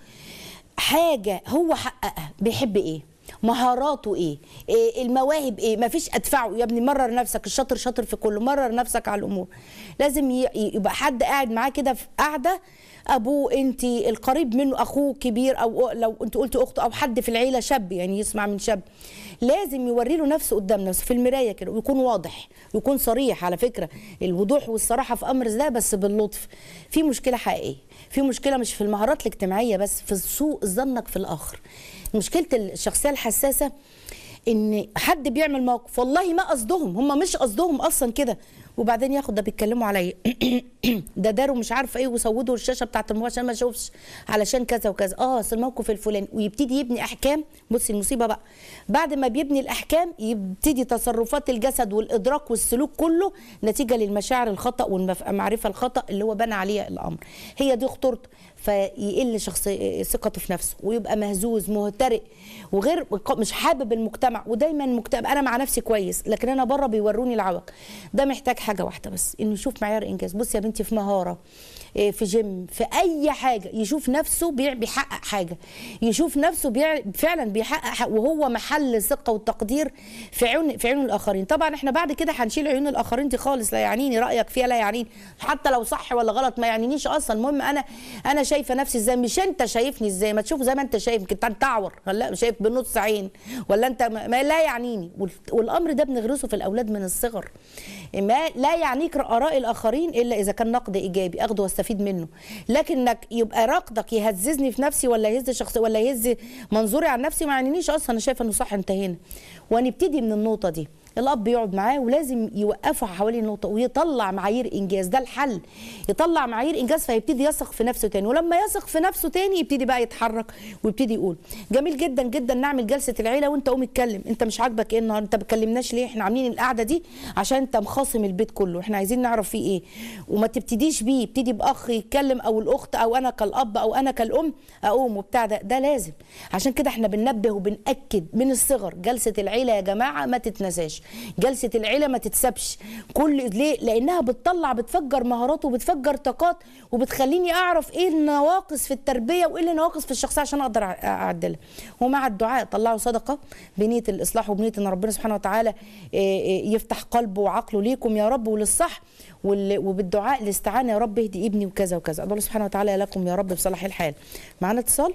حاجه هو حققها بيحب ايه مهاراته ايه, إيه المواهب ايه مفيش ادفعه يا ابني مرر نفسك الشاطر شاطر في كله مرر نفسك على الامور لازم ي- يبقى حد قاعد معاه كده في قاعده ابوه انت القريب منه اخوه كبير او لو انت قلت اخته او حد في العيله شاب يعني يسمع من شاب لازم يوري له نفسه قدام نفسه في المرايه كده ويكون واضح يكون صريح على فكره الوضوح والصراحه في امر ده بس باللطف في مشكله حقيقيه في مشكله مش في المهارات الاجتماعيه بس في سوء ظنك في الاخر مشكله الشخصيه الحساسه ان حد بيعمل موقف والله ما قصدهم هم مش قصدهم اصلا كده وبعدين ياخد ده بيتكلموا عليا ده داروا مش عارفه ايه وسودوا الشاشه بتاعت الموبايل عشان ما اشوفش علشان كذا وكذا اه اصل الموقف الفلاني ويبتدي يبني احكام بصي المصيبه بقى بعد ما بيبني الاحكام يبتدي تصرفات الجسد والادراك والسلوك كله نتيجه للمشاعر الخطا والمعرفه الخطا اللي هو بنى عليها الامر هي دي خطورته فيقل شخص ثقته في نفسه ويبقى مهزوز مهترئ وغير مش حابب المجتمع ودايما مكتئب انا مع نفسي كويس لكن انا بره بيوروني العوق ده محتاج حاجه حاجه واحده بس انه يشوف معيار انجاز بصي يا بنتي في مهاره إيه، في جيم في اي حاجه يشوف نفسه بيع- بيحقق حاجه يشوف نفسه بيع- فعلا بيحقق حق وهو محل الثقه والتقدير في عيون في عيون الاخرين طبعا احنا بعد كده هنشيل عيون الاخرين دي خالص لا يعنيني رايك فيها لا يعنيني حتى لو صح ولا غلط ما يعنينيش اصلا المهم انا انا شايفه نفسي ازاي مش انت شايفني ازاي ما تشوف زي ما انت شايف يمكن انت تعور ولا شايف بنص عين ولا انت ما ما لا يعنيني وال- والامر ده بنغرسه في الاولاد من الصغر ما لا يعنيك اراء الاخرين الا اذا كان نقد ايجابي اخده واستفيد منه لكنك يبقى نقدك يهززني في نفسي ولا يهز شخصي ولا يهز منظوري عن نفسي ما يعنينيش اصلا انا شايفه انه صح انتهينا ونبتدي من النقطه دي الاب يقعد معاه ولازم يوقفه حوالين النقطه ويطلع معايير انجاز ده الحل يطلع معايير انجاز فيبتدي يثق في نفسه تاني ولما يثق في نفسه تاني يبتدي بقى يتحرك ويبتدي يقول جميل جدا جدا نعمل جلسه العيله وانت قوم اتكلم انت مش عاجبك ايه النهارده انت ما بتكلمناش ليه احنا عاملين القعده دي عشان انت مخاصم البيت كله احنا عايزين نعرف فيه ايه وما تبتديش بيه ابتدي باخ يتكلم او الاخت او انا كالاب او انا كالام اقوم وبتاع ده ده لازم عشان كده احنا بننبه وبنأكد من الصغر جلسه العيله يا جماعه ما تتنساش جلسه العيله ما تتسابش كل ليه لانها بتطلع بتفجر مهارات وبتفجر طاقات وبتخليني اعرف ايه النواقص في التربيه وايه اللي نواقص في الشخصيه عشان اقدر أع- اعدلها ومع الدعاء طلعوا صدقه بنيه الاصلاح وبنيه ان ربنا سبحانه وتعالى إيه، إيه، يفتح قلبه وعقله ليكم يا رب وللصح وال- وبالدعاء الاستعانه يا رب اهدي ابني وكذا وكذا ادعو الله سبحانه وتعالى لكم يا رب بصلاح الحال معانا اتصال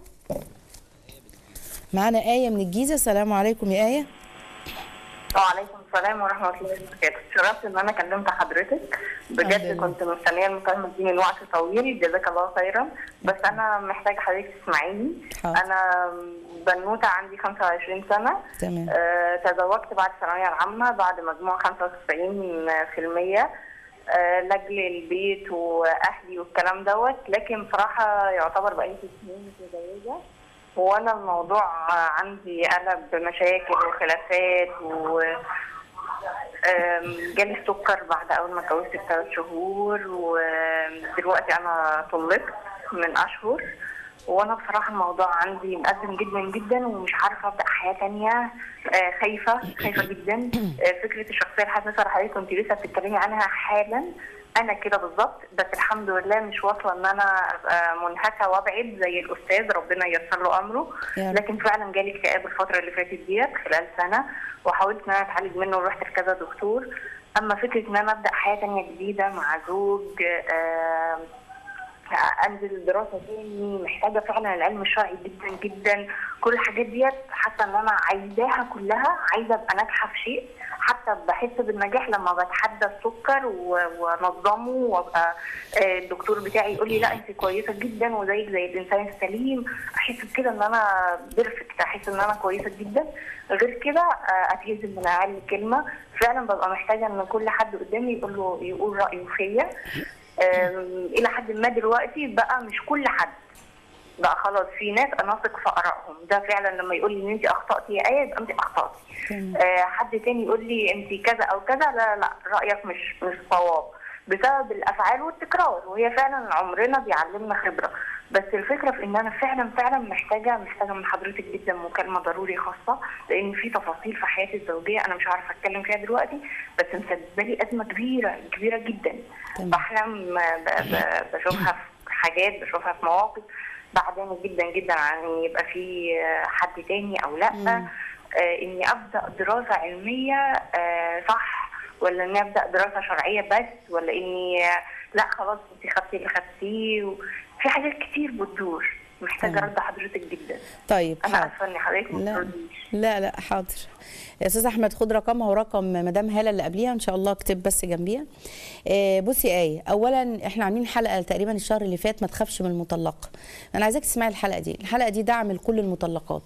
معانا آية من الجيزة السلام عليكم يا آية وعليكم السلام ورحمة الله وبركاته اتشرفت ان انا كلمت حضرتك بجد أهلاً. كنت مستنية المكالمة دي من وقت طويل جزاك الله خيرا بس انا محتاجة حضرتك تسمعيني حاضر. انا بنوتة عندي 25 سنة تمام. آه تزوجت بعد الثانوية العامة بعد مجموع 95% آه لاجل البيت واهلي والكلام دوت لكن بصراحة يعتبر بقالي ست سنين متزوجة وانا الموضوع عندي قلب مشاكل وخلافات و آم، جالي السكر بعد اول ما اتجوزت بثلاث شهور ودلوقتي انا طلقت من اشهر وانا بصراحه الموضوع عندي مقدم جدا جدا ومش عارفه ابدا حياه تانية آه، خايفه خايفه جدا آه، فكره الشخصيه الحساسه اللي حضرتك كنت لسه بتتكلمي عنها حالا انا كده بالظبط بس الحمد لله مش واصله ان انا ابقى منهكه وابعد زي الاستاذ ربنا ييسر له امره يا رب. لكن فعلا جالي اكتئاب الفتره اللي فاتت ديت خلال سنه وحاولت ان انا اتعالج منه ورحت لكذا دكتور اما فكره ان انا ابدا حياه تانية جديده مع زوج آه انزل دراسه تاني محتاجه فعلا العلم الشرعي جدا جدا كل الحاجات ديت حاسه ان انا عايزاها كلها عايزه ابقى ناجحه في شيء حتى بحس بالنجاح لما بتحدى السكر و- وانظمه وابقى آه، الدكتور بتاعي يقول لي لا انت كويسه جدا وزيك زي الانسان السليم احس بكده ان انا بيرفكت احس ان انا كويسه جدا غير كده آه، اتهزم من اقل كلمه فعلا ببقى محتاجه ان كل حد قدامي يقول له يقول رايه فيا آم، الى حد ما دلوقتي بقى مش كل حد بقى خلاص في ناس انا اثق في ارائهم ده فعلا لما يقول لي ان انت اخطاتي يا ايه يبقى انت اخطاتي تمام. آه حد تاني يقول لي انت كذا او كذا لا لا رايك مش مش صواب بسبب الافعال والتكرار وهي فعلا عمرنا بيعلمنا خبره بس الفكره في ان انا فعلا فعلا محتاجه محتاجه من حضرتك جدا مكالمه ضروري خاصه لان في تفاصيل في حياتي الزوجيه انا مش عارفه اتكلم فيها دلوقتي بس مسببه لي ازمه كبيره كبيره جدا تمام. بحلم ب- ب- بشوفها في حاجات بشوفها في مواقف بعدين جدا جدا عن ان يبقى في حد تاني او لا آه اني ابدا دراسه علميه آه صح ولا اني ابدا دراسه شرعيه بس ولا اني آه، لا خلاص انت خدتي اللي خدتيه و- في حاجات كتير بتدور محتاجه تمام. رد حضرتك جدا طيب انا حاضر. اسفه ان حضرتك ما لا بترديش لا لا حاضر يا استاذ احمد خد رقمها ورقم مدام هاله اللي قبليها ان شاء الله اكتب بس جنبيها آه، بصي ايه اولا احنا عاملين حلقه تقريبا الشهر اللي فات ما تخافش من المطلقه انا عايزاك تسمعي الحلقه دي الحلقه دي دعم لكل المطلقات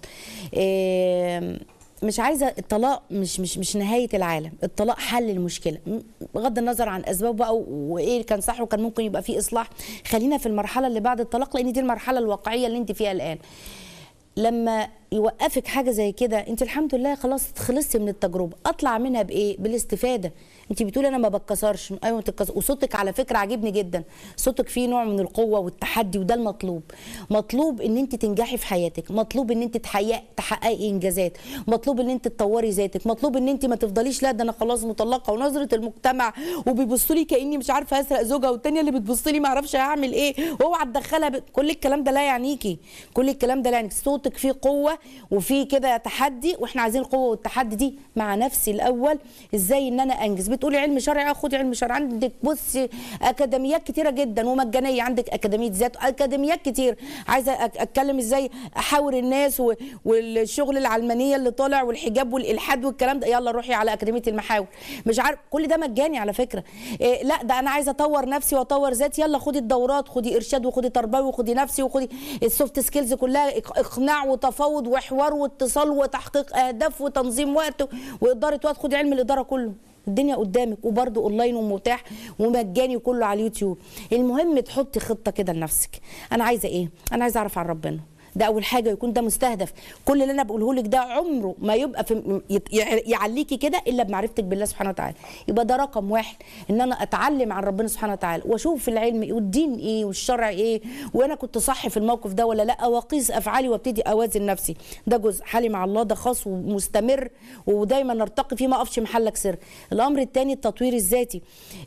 آه، مش عايزه الطلاق مش مش مش نهايه العالم الطلاق حل المشكله م- بغض النظر عن اسبابه بقى و- وايه اللي كان صح وكان ممكن يبقى فيه اصلاح خلينا في المرحله اللي بعد الطلاق لان دي المرحله الواقعيه اللي انت فيها الان لما يوقفك حاجه زي كده انت الحمد لله خلاص خلصتي من التجربه اطلع منها بايه بالاستفاده انت بتقولي انا ما بتكسرش ايوه ما تتكسر وصوتك على فكره عاجبني جدا صوتك فيه نوع من القوه والتحدي وده المطلوب مطلوب ان انت تنجحي في حياتك مطلوب ان انت تحققي تحققي انجازات مطلوب ان انت تطوري ذاتك مطلوب ان انت ما تفضليش لا ده انا خلاص مطلقه ونظره المجتمع وبيبصوا لي كاني مش عارفه اسرق زوجها والتانيه اللي بتبص لي ما اعرفش هعمل ايه واوعى تدخلها ب... كل الكلام ده لا يعنيكي كل الكلام ده لا يعنيكي صوتك فيه قوه وفيه كده تحدي واحنا عايزين القوه والتحدي دي مع نفسي الاول ازاي ان انا انجز بتقولي علم شرعي خدي علم شرعي عندك بصي اكاديميات كتيره جدا ومجانيه عندك اكاديميه ذات اكاديميات كتير عايزه أك- اتكلم ازاي احاور الناس و... والشغل العلمانيه اللي طالع والحجاب والالحاد والكلام ده يلا روحي على اكاديميه المحاور مش عارف كل ده مجاني على فكره إيه لا ده انا عايزه اطور نفسي واطور ذاتي يلا خدي الدورات خدي ارشاد وخدي تربوي وخدي نفسي وخدي السوفت سكيلز كلها إق- اقناع وتفاوض وحوار واتصال وتحقيق اهداف وتنظيم وقت واداره وقت خدي علم الاداره كله الدنيا قدامك وبرده اونلاين ومتاح ومجاني وكله على اليوتيوب المهم تحطي خطه كده لنفسك انا عايزه ايه انا عايزه اعرف عن ربنا ده اول حاجه يكون ده مستهدف كل اللي انا بقوله لك ده عمره ما يبقى في يت- يعليكي كده الا بمعرفتك بالله سبحانه وتعالى يبقى ده رقم واحد ان انا اتعلم عن ربنا سبحانه وتعالى واشوف العلم ايه والدين ايه والشرع ايه وانا كنت صح في الموقف ده ولا لا واقيس افعالي وابتدي اوازن نفسي ده جزء حالي مع الله ده خاص ومستمر ودايما نرتقي فيه ما اقفش محلك سر الامر الثاني التطوير الذاتي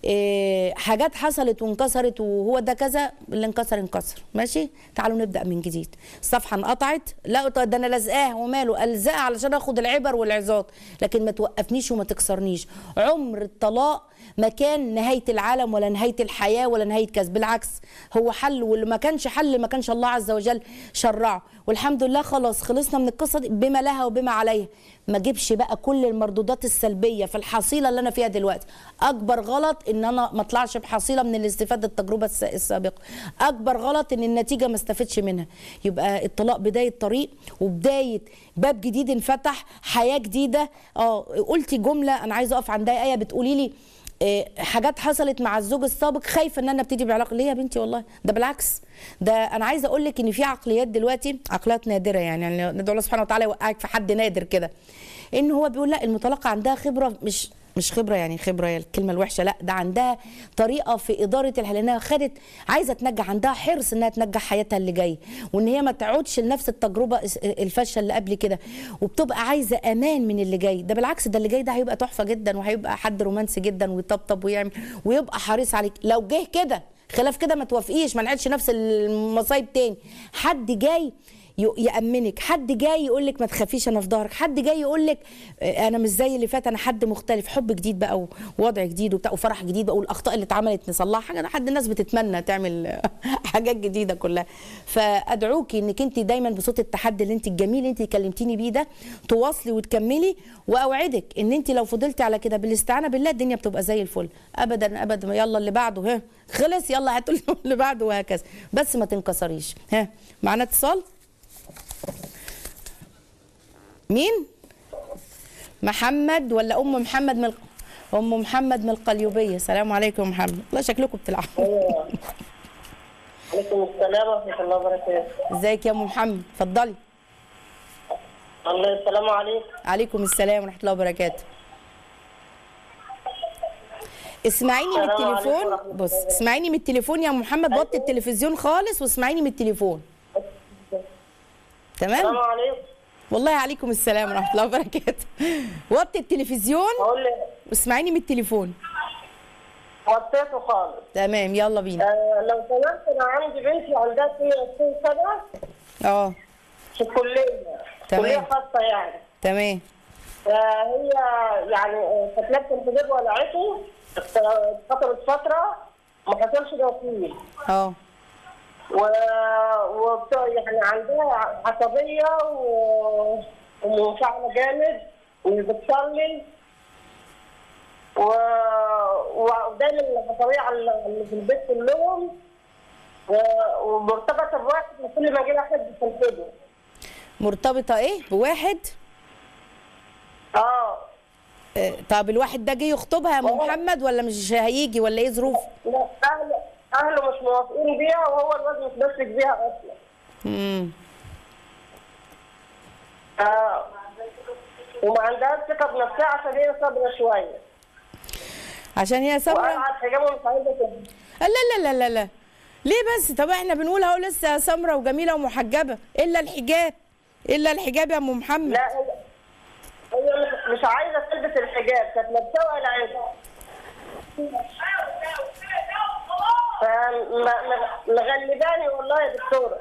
إيه حاجات حصلت وانكسرت وهو ده كذا اللي انكسر انكسر ماشي تعالوا نبدا من جديد الصفحه انقطعت لا طيب ده انا لازقاها وماله الزقها علشان اخد العبر والعظات لكن ما توقفنيش وما تكسرنيش عمر الطلاق ما كان نهايه العالم ولا نهايه الحياه ولا نهايه كذا بالعكس هو حل واللي ما كانش حل ما كانش الله عز وجل شرعه والحمد لله خلاص خلصنا من القصه دي بما لها وبما عليها ما اجيبش بقى كل المردودات السلبيه في الحصيله اللي انا فيها دلوقتي اكبر غلط ان انا ما اطلعش بحصيله من الاستفاده التجربه الس- السابقه اكبر غلط ان النتيجه ما استفدش منها يبقى الطلاق بدايه طريق وبدايه باب جديد انفتح حياه جديده اه قلتي جمله انا عايزه اقف عندها ايه بتقولي لي إيه، حاجات حصلت مع الزوج السابق خايفه ان انا ابتدي بعلاقه ليه يا بنتي والله ده بالعكس ده انا عايزه اقول لك ان في عقليات دلوقتي عقليات نادره يعني, يعني ندعو الله سبحانه وتعالى يوقعك في حد نادر كده ان هو بيقول لا المطلقه عندها خبره مش مش خبره يعني خبره هي الكلمه الوحشه لا ده عندها طريقه في اداره الحياه لانها خدت عايزه تنجح عندها حرص انها تنجح حياتها اللي جايه وان هي ما تعودش لنفس التجربه الس- الفاشله اللي قبل كده وبتبقى عايزه امان من اللي جاي ده بالعكس ده اللي جاي ده هيبقى تحفه جدا وهيبقى حد رومانسي جدا ويطبطب ويعمل ويبقى حريص عليك لو جه كده خلاف كده ما توافقيش ما نعيدش نفس المصايب تاني حد جاي ي- يأمنك حد جاي يقول لك ما تخافيش انا في ظهرك حد جاي يقول لك آه، انا مش زي اللي فات انا حد مختلف حب جديد بقى ووضع جديد وبتاع وفرح جديد بقى والاخطاء اللي اتعملت نصلحها حاجه حد الناس بتتمنى تعمل حاجات جديده كلها فادعوكي انك انت دايما بصوت التحدي اللي انت الجميل اللي انت كلمتيني بيه ده تواصلي وتكملي واوعدك ان انت لو فضلتي على كده بالاستعانه بالله الدنيا بتبقى زي الفل ابدا ابدا يلا اللي بعده ها خلص يلا هاتوا اللي بعده وهكذا بس ما تنكسريش ها معانا اتصال مين محمد ولا ام محمد من الق- ام محمد من القليوبيه السلام عليكم يا محمد والله شكلكم بتلعبوا عليكم السلام ورحمة الله وبركاته. ازيك يا ام محمد اتفضلي الله السلام عليكم. عليكم السلام ورحمه الله وبركاته اسمعيني من السلام عليكم التليفون ورحمة الله بص اسمعيني من التليفون يا محمد وطي التلفزيون خالص واسمعيني من التليفون السلام تمام عليكم. والله عليكم السلام ورحمه الله وبركاته وطي التلفزيون بقول لك واسمعيني من التليفون وطيته خالص. تمام يلا بينا آه لو سمحت أنا عندي بنتي عندها 22 سنة اه في الكلية. تمام. كلية خاصة يعني. تمام فهي يعني آه، كانت لابسة انتداب ولعته فترة فترة ما حصلش نصيب. اه و... و... يعني عندها عصبية و... ومنفعلة جامد ومش بتصلي و... ودايما العصبية على اللي في البيت كلهم و... ومرتبطة بواحد وكل ما اجي لها حد بتنفذه مرتبطه ايه بواحد اه آه، طب الواحد ده جه يخطبها يا ام محمد ولا مش هيجي ولا ايه ظروف لا اهله اهله مش موافقين بيها وهو الواد مش ماسك بيها اصلا امم آه وما عندهاش ثقه بنفسها عشان هي صابره شويه عشان هي صبرا وقعت حجابها مش عايزه تلبس. لا لا لا لا لا ليه بس طب احنا بنقول اهو لسه سمرة وجميلة ومحجبة الا الحجاب الا الحجاب يا ام محمد لا هي هي مش- مش عايزه تلبس الحجاب كانت لابساه ولا عايزه مغلباني والله يا دكتوره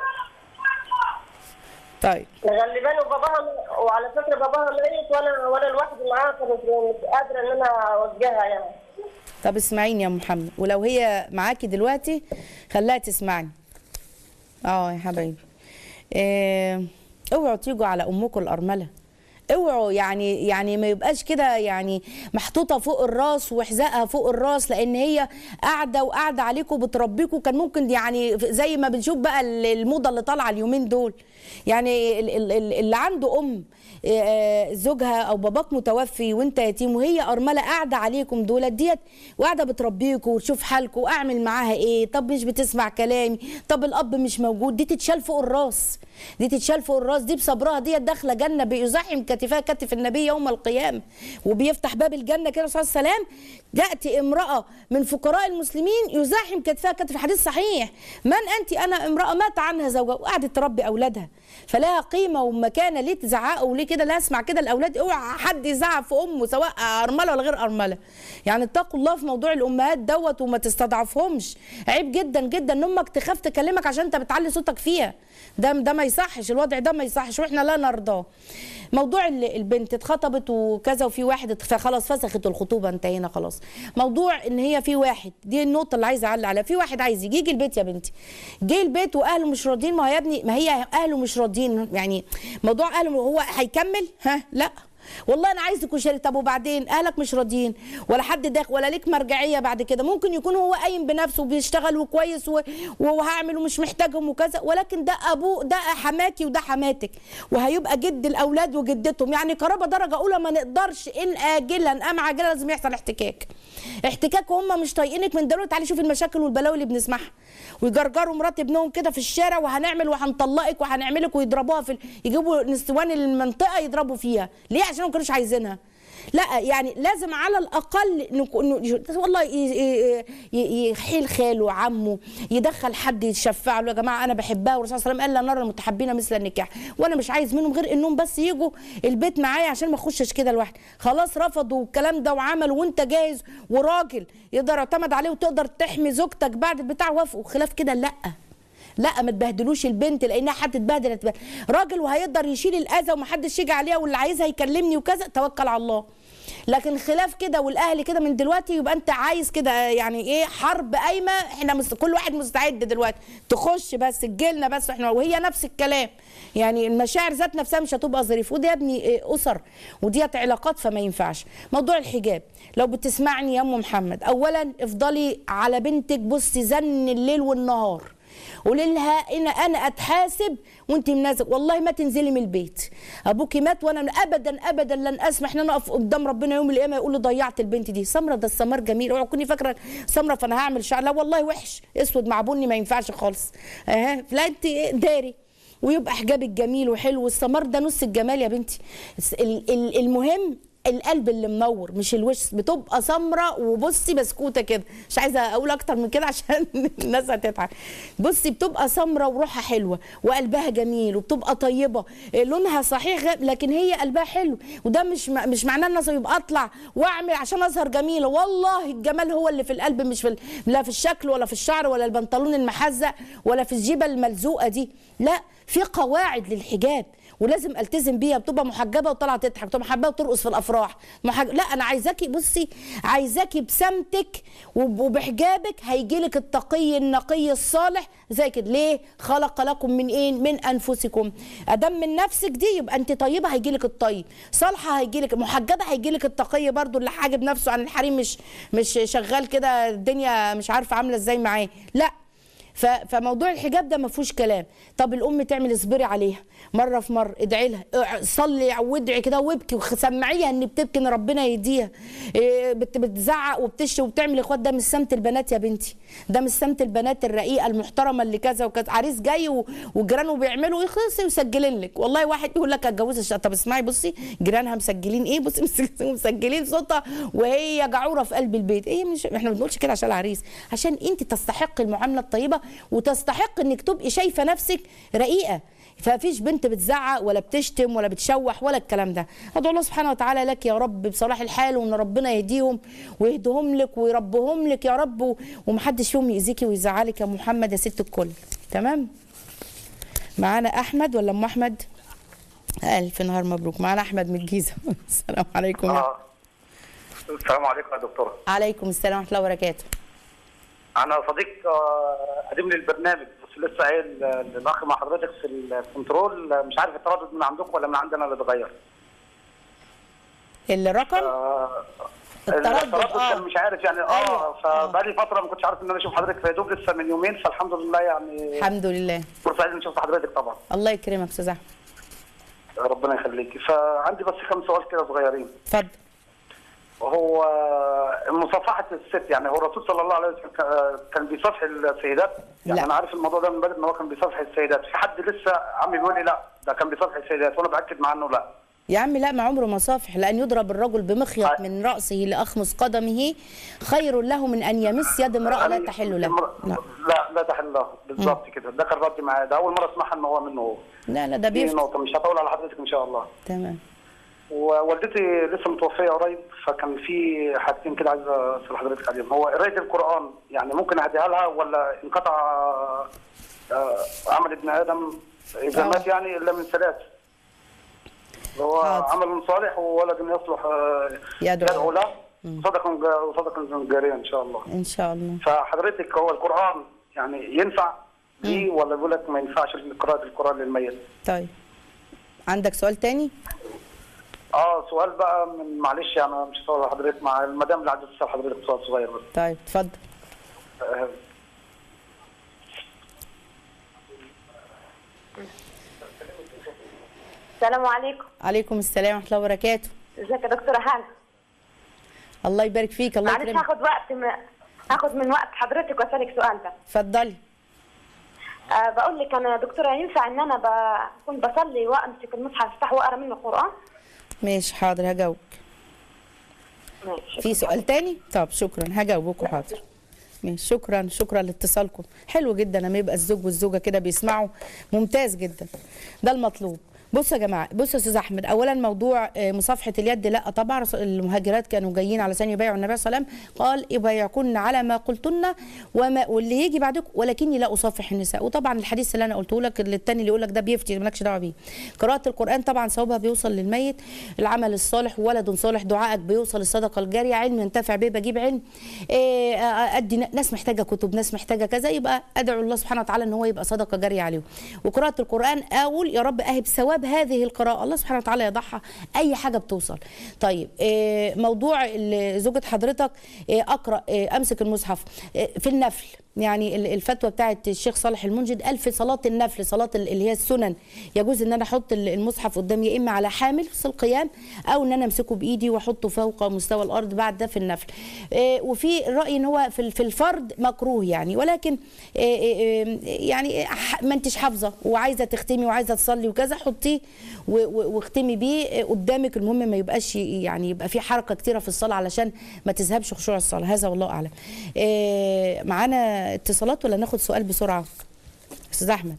طيب مغلباني وباباها وعلى فكره باباها ميت وانا وانا لوحدي معاها فمش مش قادره ان انا اوجهها يعني طب اسمعيني يا ام محمد ولو هي معاكي دلوقتي خليها تسمعني اه يا حبايبي آه، اوعوا تيجوا على امكم الارمله اوعوا يعني يعني ما يبقاش كده يعني محطوطه فوق الراس وحذائها فوق الراس لان هي قاعده وقاعده عليكم بتربيكم كان ممكن يعني زي ما بنشوف بقى الموضه اللي طالعه اليومين دول يعني ال- ال- ال- اللي عنده ام آه، زوجها او باباك متوفي وانت يتيم وهي ارمله قاعده عليكم دولت ديت وقاعده بتربيكم وتشوف حالكم واعمل معاها ايه طب مش بتسمع كلامي طب الاب مش موجود دي تتشال فوق الراس دي تتشال فوق الراس دي بصبرها ديت داخله جنه بيزاحم كتفها كتف النبي يوم القيامه وبيفتح باب الجنه كده صلى الله عليه وسلم تاتي امراه من فقراء المسلمين يزاحم كتفها كتف حديث صحيح من انت انا امراه مات عنها زوجها وقعدت تربي اولادها فلها قيمه ومكانه ليه تزعقوا ليه كده لا اسمع كده الاولاد اوعى حد يزعق في امه سواء ارمله ولا غير ارمله يعني اتقوا الله في موضوع الامهات دوت وما تستضعفهمش عيب جدا جدا ان امك تخاف تكلمك عشان انت بتعلي صوتك فيها ده ده ما يصحش الوضع ده ما يصحش واحنا لا نرضاه موضوع ال- البنت اتخطبت وكذا وفي واحد ات- فخلاص فسخت الخطوبه انتهينا خلاص موضوع ان هي في واحد دي النقطه اللي عايزه اعلق عليها في واحد عايز يجي يجي البيت يا بنتي جه البيت واهله مش راضيين ما هو يا ابني ما هي اهله مش راضيين يعني موضوع اهله هو هيكمل ها لا والله انا عايز كشري طب وبعدين اهلك مش راضيين ولا حد داخل ولا ليك مرجعيه بعد كده ممكن يكون هو قايم بنفسه وبيشتغل وكويس و- وهعمل ومش محتاجهم وكذا ولكن ده ابوه ده حماكي وده حماتك وهيبقى جد الاولاد وجدتهم يعني قرابه درجه اولى ما نقدرش ان اجلا ام عاجلا لازم يحصل احتكاك احتكاك وهم مش طايقينك من دلوقتي تعالي شوفي المشاكل والبلاوي اللي بنسمعها ويجرجروا مرات ابنهم كده في الشارع وهنعمل وهنطلقك وهنعملك ويضربوها في ال- يجيبوا نسوان المنطقه يضربوا فيها ليه عشان ما كانوش عايزينها لا يعني لازم على الاقل نكو- ن- والله ي- ي- ي- يحيل خاله عمه يدخل حد يشفع له يا جماعه انا بحبها والرسول صلى الله عليه وسلم قال لا نرى المتحبين مثل النكاح وانا مش عايز منهم غير انهم بس يجوا البيت معايا عشان ما اخشش كده لوحدي خلاص رفضوا الكلام ده وعملوا وانت جاهز وراجل يقدر يعتمد عليه وتقدر تحمي زوجتك بعد البتاع وافقوا خلاف كده لا لا ما تبهدلوش البنت لانها هتتبهدل هتتبهدل. راجل وهيقدر يشيل الاذى ومحدش يجي عليها واللي عايزها يكلمني وكذا توكل على الله لكن خلاف كده والاهل كده من دلوقتي يبقى انت عايز كده يعني ايه حرب قايمه احنا مس... كل واحد مستعد دلوقتي تخش بس تجيلنا بس احنا وهي نفس الكلام يعني المشاعر ذات نفسها مش هتبقى ظريف ودي يا ابني إيه اسر وديت علاقات فما ينفعش موضوع الحجاب لو بتسمعني يا ام محمد اولا افضلي على بنتك بصي زن الليل والنهار قولي لها ان انا اتحاسب وانت منازل والله ما تنزلي من البيت ابوكي مات وانا ابدا ابدا لن اسمح ان انا اقف قدام ربنا يوم القيامه يقول لي ضيعت البنت دي سمره ده السمار جميل اوعى تكوني فاكره سمره فانا هعمل شعر لا والله وحش اسود مع بني ما ينفعش خالص اها لا انت داري ويبقى حجابك جميل وحلو والسمار ده نص الجمال يا بنتي ال- ال- المهم القلب اللي منور مش الوش بتبقى سمراء وبصي بسكوته كده مش عايزه اقول اكتر من كده عشان الناس هتتعب بصي بتبقى سمراء وروحها حلوه وقلبها جميل وبتبقى طيبه لونها صحيح غ- لكن هي قلبها حلو وده مش م- مش معناه ان انا يبقى اطلع واعمل عشان اظهر جميله والله الجمال هو اللي في القلب مش في ال- لا في الشكل ولا في الشعر ولا البنطلون المحزق ولا في الجيبه الملزوقه دي لا في قواعد للحجاب ولازم التزم بيها بتبقى محجبه وطالعه تضحك بتبقى محجبه وترقص في الافراح محج... لا انا عايزاكي بصي عايزاكي بسمتك وب- وبحجابك هيجي لك التقي النقي الصالح زي كده ليه خلق لكم من ايه من انفسكم ادم من نفسك دي يبقى انت طيبه هيجي لك الطيب صالحه هيجي لك محجبه هيجي لك التقي برضو اللي حاجب نفسه عن الحريم مش مش شغال كده الدنيا مش عارفه عامله ازاي معاه لا ف- فموضوع الحجاب ده ما فيهوش كلام طب الام تعمل اصبري عليها مره في مره ادعي لها اع- صلي وادعي كده وابكي وسمعيها ان بتبكي ان ربنا يهديها إيه، بت- بتزعق وبتشتي وبتعمل اخوات ده مش سمت البنات يا بنتي ده مش سمت البنات الرقيقه المحترمه اللي كذا وكذا عريس جاي و- وجيرانه بيعملوا يخلص ويسجلين لك والله واحد يقول لك اتجوزها الش- طب اسمعي بصي جيرانها مسجلين ايه بصي مسجلين صوتها وهي جعوره في قلب البيت ايه مش احنا ما بنقولش كده عشان العريس عشان انت تستحق المعامله الطيبه وتستحق انك تبقي شايفه نفسك رقيقه ففيش بنت بتزعق ولا بتشتم ولا بتشوح ولا الكلام ده ادعو الله سبحانه وتعالى لك يا رب بصلاح الحال وان ربنا يهديهم ويهديهم لك ويربهم لك يا رب و- ومحدش فيهم يأذيكي ويزعلك يا محمد يا ست الكل تمام معانا احمد ولا ام احمد الف نهار مبروك معانا احمد من الجيزه السلام عليكم آه. السلام عليكم يا دكتورة عليكم السلام ورحمه الله وبركاته أنا صديق آه، قديم للبرنامج بس لسه قايل آه، للأخ مع حضرتك في الكنترول آه، مش عارف التردد من عندكم ولا من عندنا اللي اتغير الرقم آه، التردد، آه. كان مش عارف يعني أيوة، اه فبقالي فترة ما كنتش عارف إن أنا أشوف حضرتك في دوب لسه من يومين فالحمد لله يعني الحمد لله فرصة سعيد إني شفت حضرتك طبعا الله يكرمك استاذ احمد ربنا يخليكي فعندي بس كم سؤال كده صغيرين اتفضل وهو مصافحة الست يعني هو الرسول صلى الله عليه وسلم كان- كان بيصافح السيدات يعني لا. انا عارف الموضوع ده من بدري ان هو كان بيصافح السيدات في حد لسه عمي بيقول لي لا ده كان بيصافح السيدات وانا باكد مع انه لا يا عم لا ما عمره ما صافح لأن يضرب الرجل بمخيط آه. من رأسه لأخمص قدمه خير له من أن يمس يد امرأة لا أنا- تحل له امرأة- لا لا لا تحل له بالظبط كده ده كان ردي معايا ده اول مره اسمعها ان هو منه هو لا لا ده دي بيفتح نقطه مش هطول على حضرتك ان شاء الله تمام ووالدتي لسه متوفيه قريب فكان في حاجتين كده عايز اسال حضرتك عليهم هو قرايه القران يعني ممكن اهديها لها ولا انقطع آه، عمل ابن ادم اذا آه. مات يعني الا من ثلاث اللي هو حاضر. عمل صالح وولد يصلح آه، يدعو. يدعو له صدق وصدق جاريه ان شاء الله إن شاء الله فحضرتك هو القران يعني ينفع ليه ولا بيقول لك ما ينفعش قراءه القران للميت؟ طيب عندك سؤال تاني اه سؤال بقى من معلش يعني مش هطول على حضرتك مع المدام اللي عايز تسال حضرتك سؤال صغير بس طيب اتفضل آه، السلام عليكم عليكم السلام ورحمة الله وبركاته ازيك يا دكتوره هاله الله يبارك فيك الله معلش يكرمك هاخد وقت م... هاخد من وقت حضرتك واسالك سؤال ده اتفضلي أه بقول لك انا يا دكتوره ينفع ان انا بكون بصلي وامسك المصحف افتحه واقرا منه قران ماشي حاضر هجاوبك ماشي في سؤال تاني طب شكرا هجاوبكم حاضر ماشي شكرا شكرا لاتصالكم حلو جدا لما يبقى الزوج والزوجه كده بيسمعوا ممتاز جدا ده المطلوب بصوا يا جماعه بصوا يا استاذ احمد اولا موضوع آه، مصافحه اليد لا طبعا رسول- المهاجرات كانوا جايين علشان يبايعوا النبي صلى الله عليه وسلم قال يبايعكن على ما قلتن وما واللي يجي بعدكم ولكني لا اصافح النساء وطبعا الحديث اللي انا قلته لك اللي التاني اللي يقول لك ده بيفتي مالكش دعوه بيه قراءه القران طبعا ثوابها بيوصل للميت العمل الصالح ولد صالح دعائك بيوصل الصدقه الجاريه علم ينتفع بيه بجيب علم إيه، آه، ادي ناس محتاجه كتب ناس محتاجه كذا يبقى ادعو الله سبحانه وتعالى ان هو يبقى صدقه جاريه عليهم وقراءه القران اقول يا رب اهب ثواب هذه القراءه الله سبحانه وتعالى يضحى اي حاجه بتوصل طيب إيه، موضوع ال- زوجة حضرتك إيه، اقرا إيه، امسك المصحف إيه، في النفل يعني ال- الفتوى بتاعت الشيخ صالح المنجد قال في صلاه النفل صلاه ال- اللي هي السنن يجوز ان انا احط ال- المصحف قدامي يا اما على حامل في القيام او ان انا امسكه بايدي واحطه فوق مستوى الارض بعد ده في النفل إيه، وفي الراي ان هو في ال- في الفرد مكروه يعني ولكن إيه، إيه، إيه، يعني ح- ما انتش حافظه وعايزه تختمي وعايزه تصلي وكذا حطيه و- و- واختمي بيه إيه، قدامك المهم ما يبقاش ي- يعني يبقى في حركه كتيره في الصلاه علشان ما تذهبش خشوع الصلاه هذا والله اعلم إيه، معانا اتصالات ولا ناخد سؤال بسرعه استاذ احمد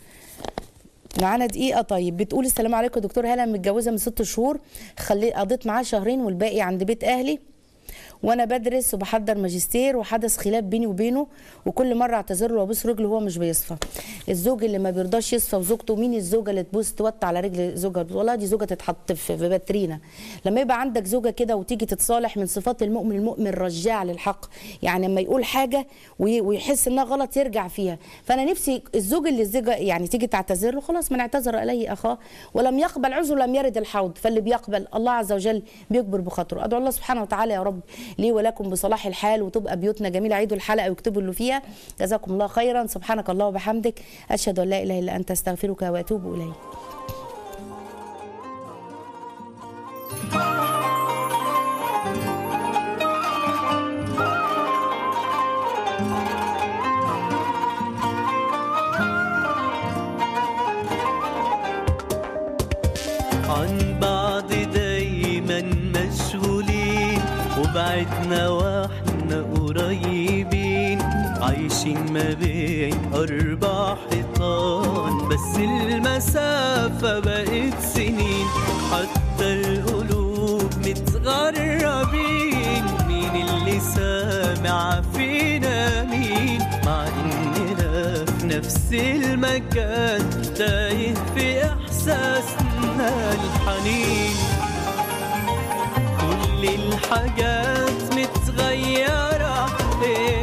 معانا دقيقة طيب بتقول السلام عليكم يا دكتور هلا متجوزة من ست شهور خلي قضيت معاه شهرين والباقي عند بيت أهلي وانا بدرس وبحضر ماجستير وحدث خلاف بيني وبينه وكل مره اعتذر له وابوس رجله وهو مش بيصفى الزوج اللي ما بيرضاش يصفى وزوجته مين الزوجه اللي تبوس توطي على رجل زوجها والله دي زوجه تتحط في في باترينا لما يبقى عندك زوجه كده وتيجي تتصالح من صفات المؤمن المؤمن رجاع للحق يعني لما يقول حاجه وي- ويحس انها غلط يرجع فيها فانا نفسي الزوج اللي الزوجه يعني تيجي تعتذر له خلاص من اعتذر اليه اخاه ولم يقبل عذره لم يرد الحوض فاللي بيقبل الله عز وجل بيكبر بخاطره ادعو الله سبحانه وتعالى يا رب لي ولكم بصلاح الحال وتبقى بيوتنا جميله عيدوا الحلقه ويكتبوا اللي فيها جزاكم الله خيرا سبحانك الله وبحمدك اشهد ان لا اله الا انت استغفرك واتوب اليك عن بعض دايما مشغولين وبعدنا واحنا قريبين عايشين ما بين أربع حيطان بس المسافة بقت سنين حتى القلوب متغربين مين اللي سامع فينا مين مع إننا في نفس المكان تايه في إحساسنا الحنين كل الحاجات متغيرة إيه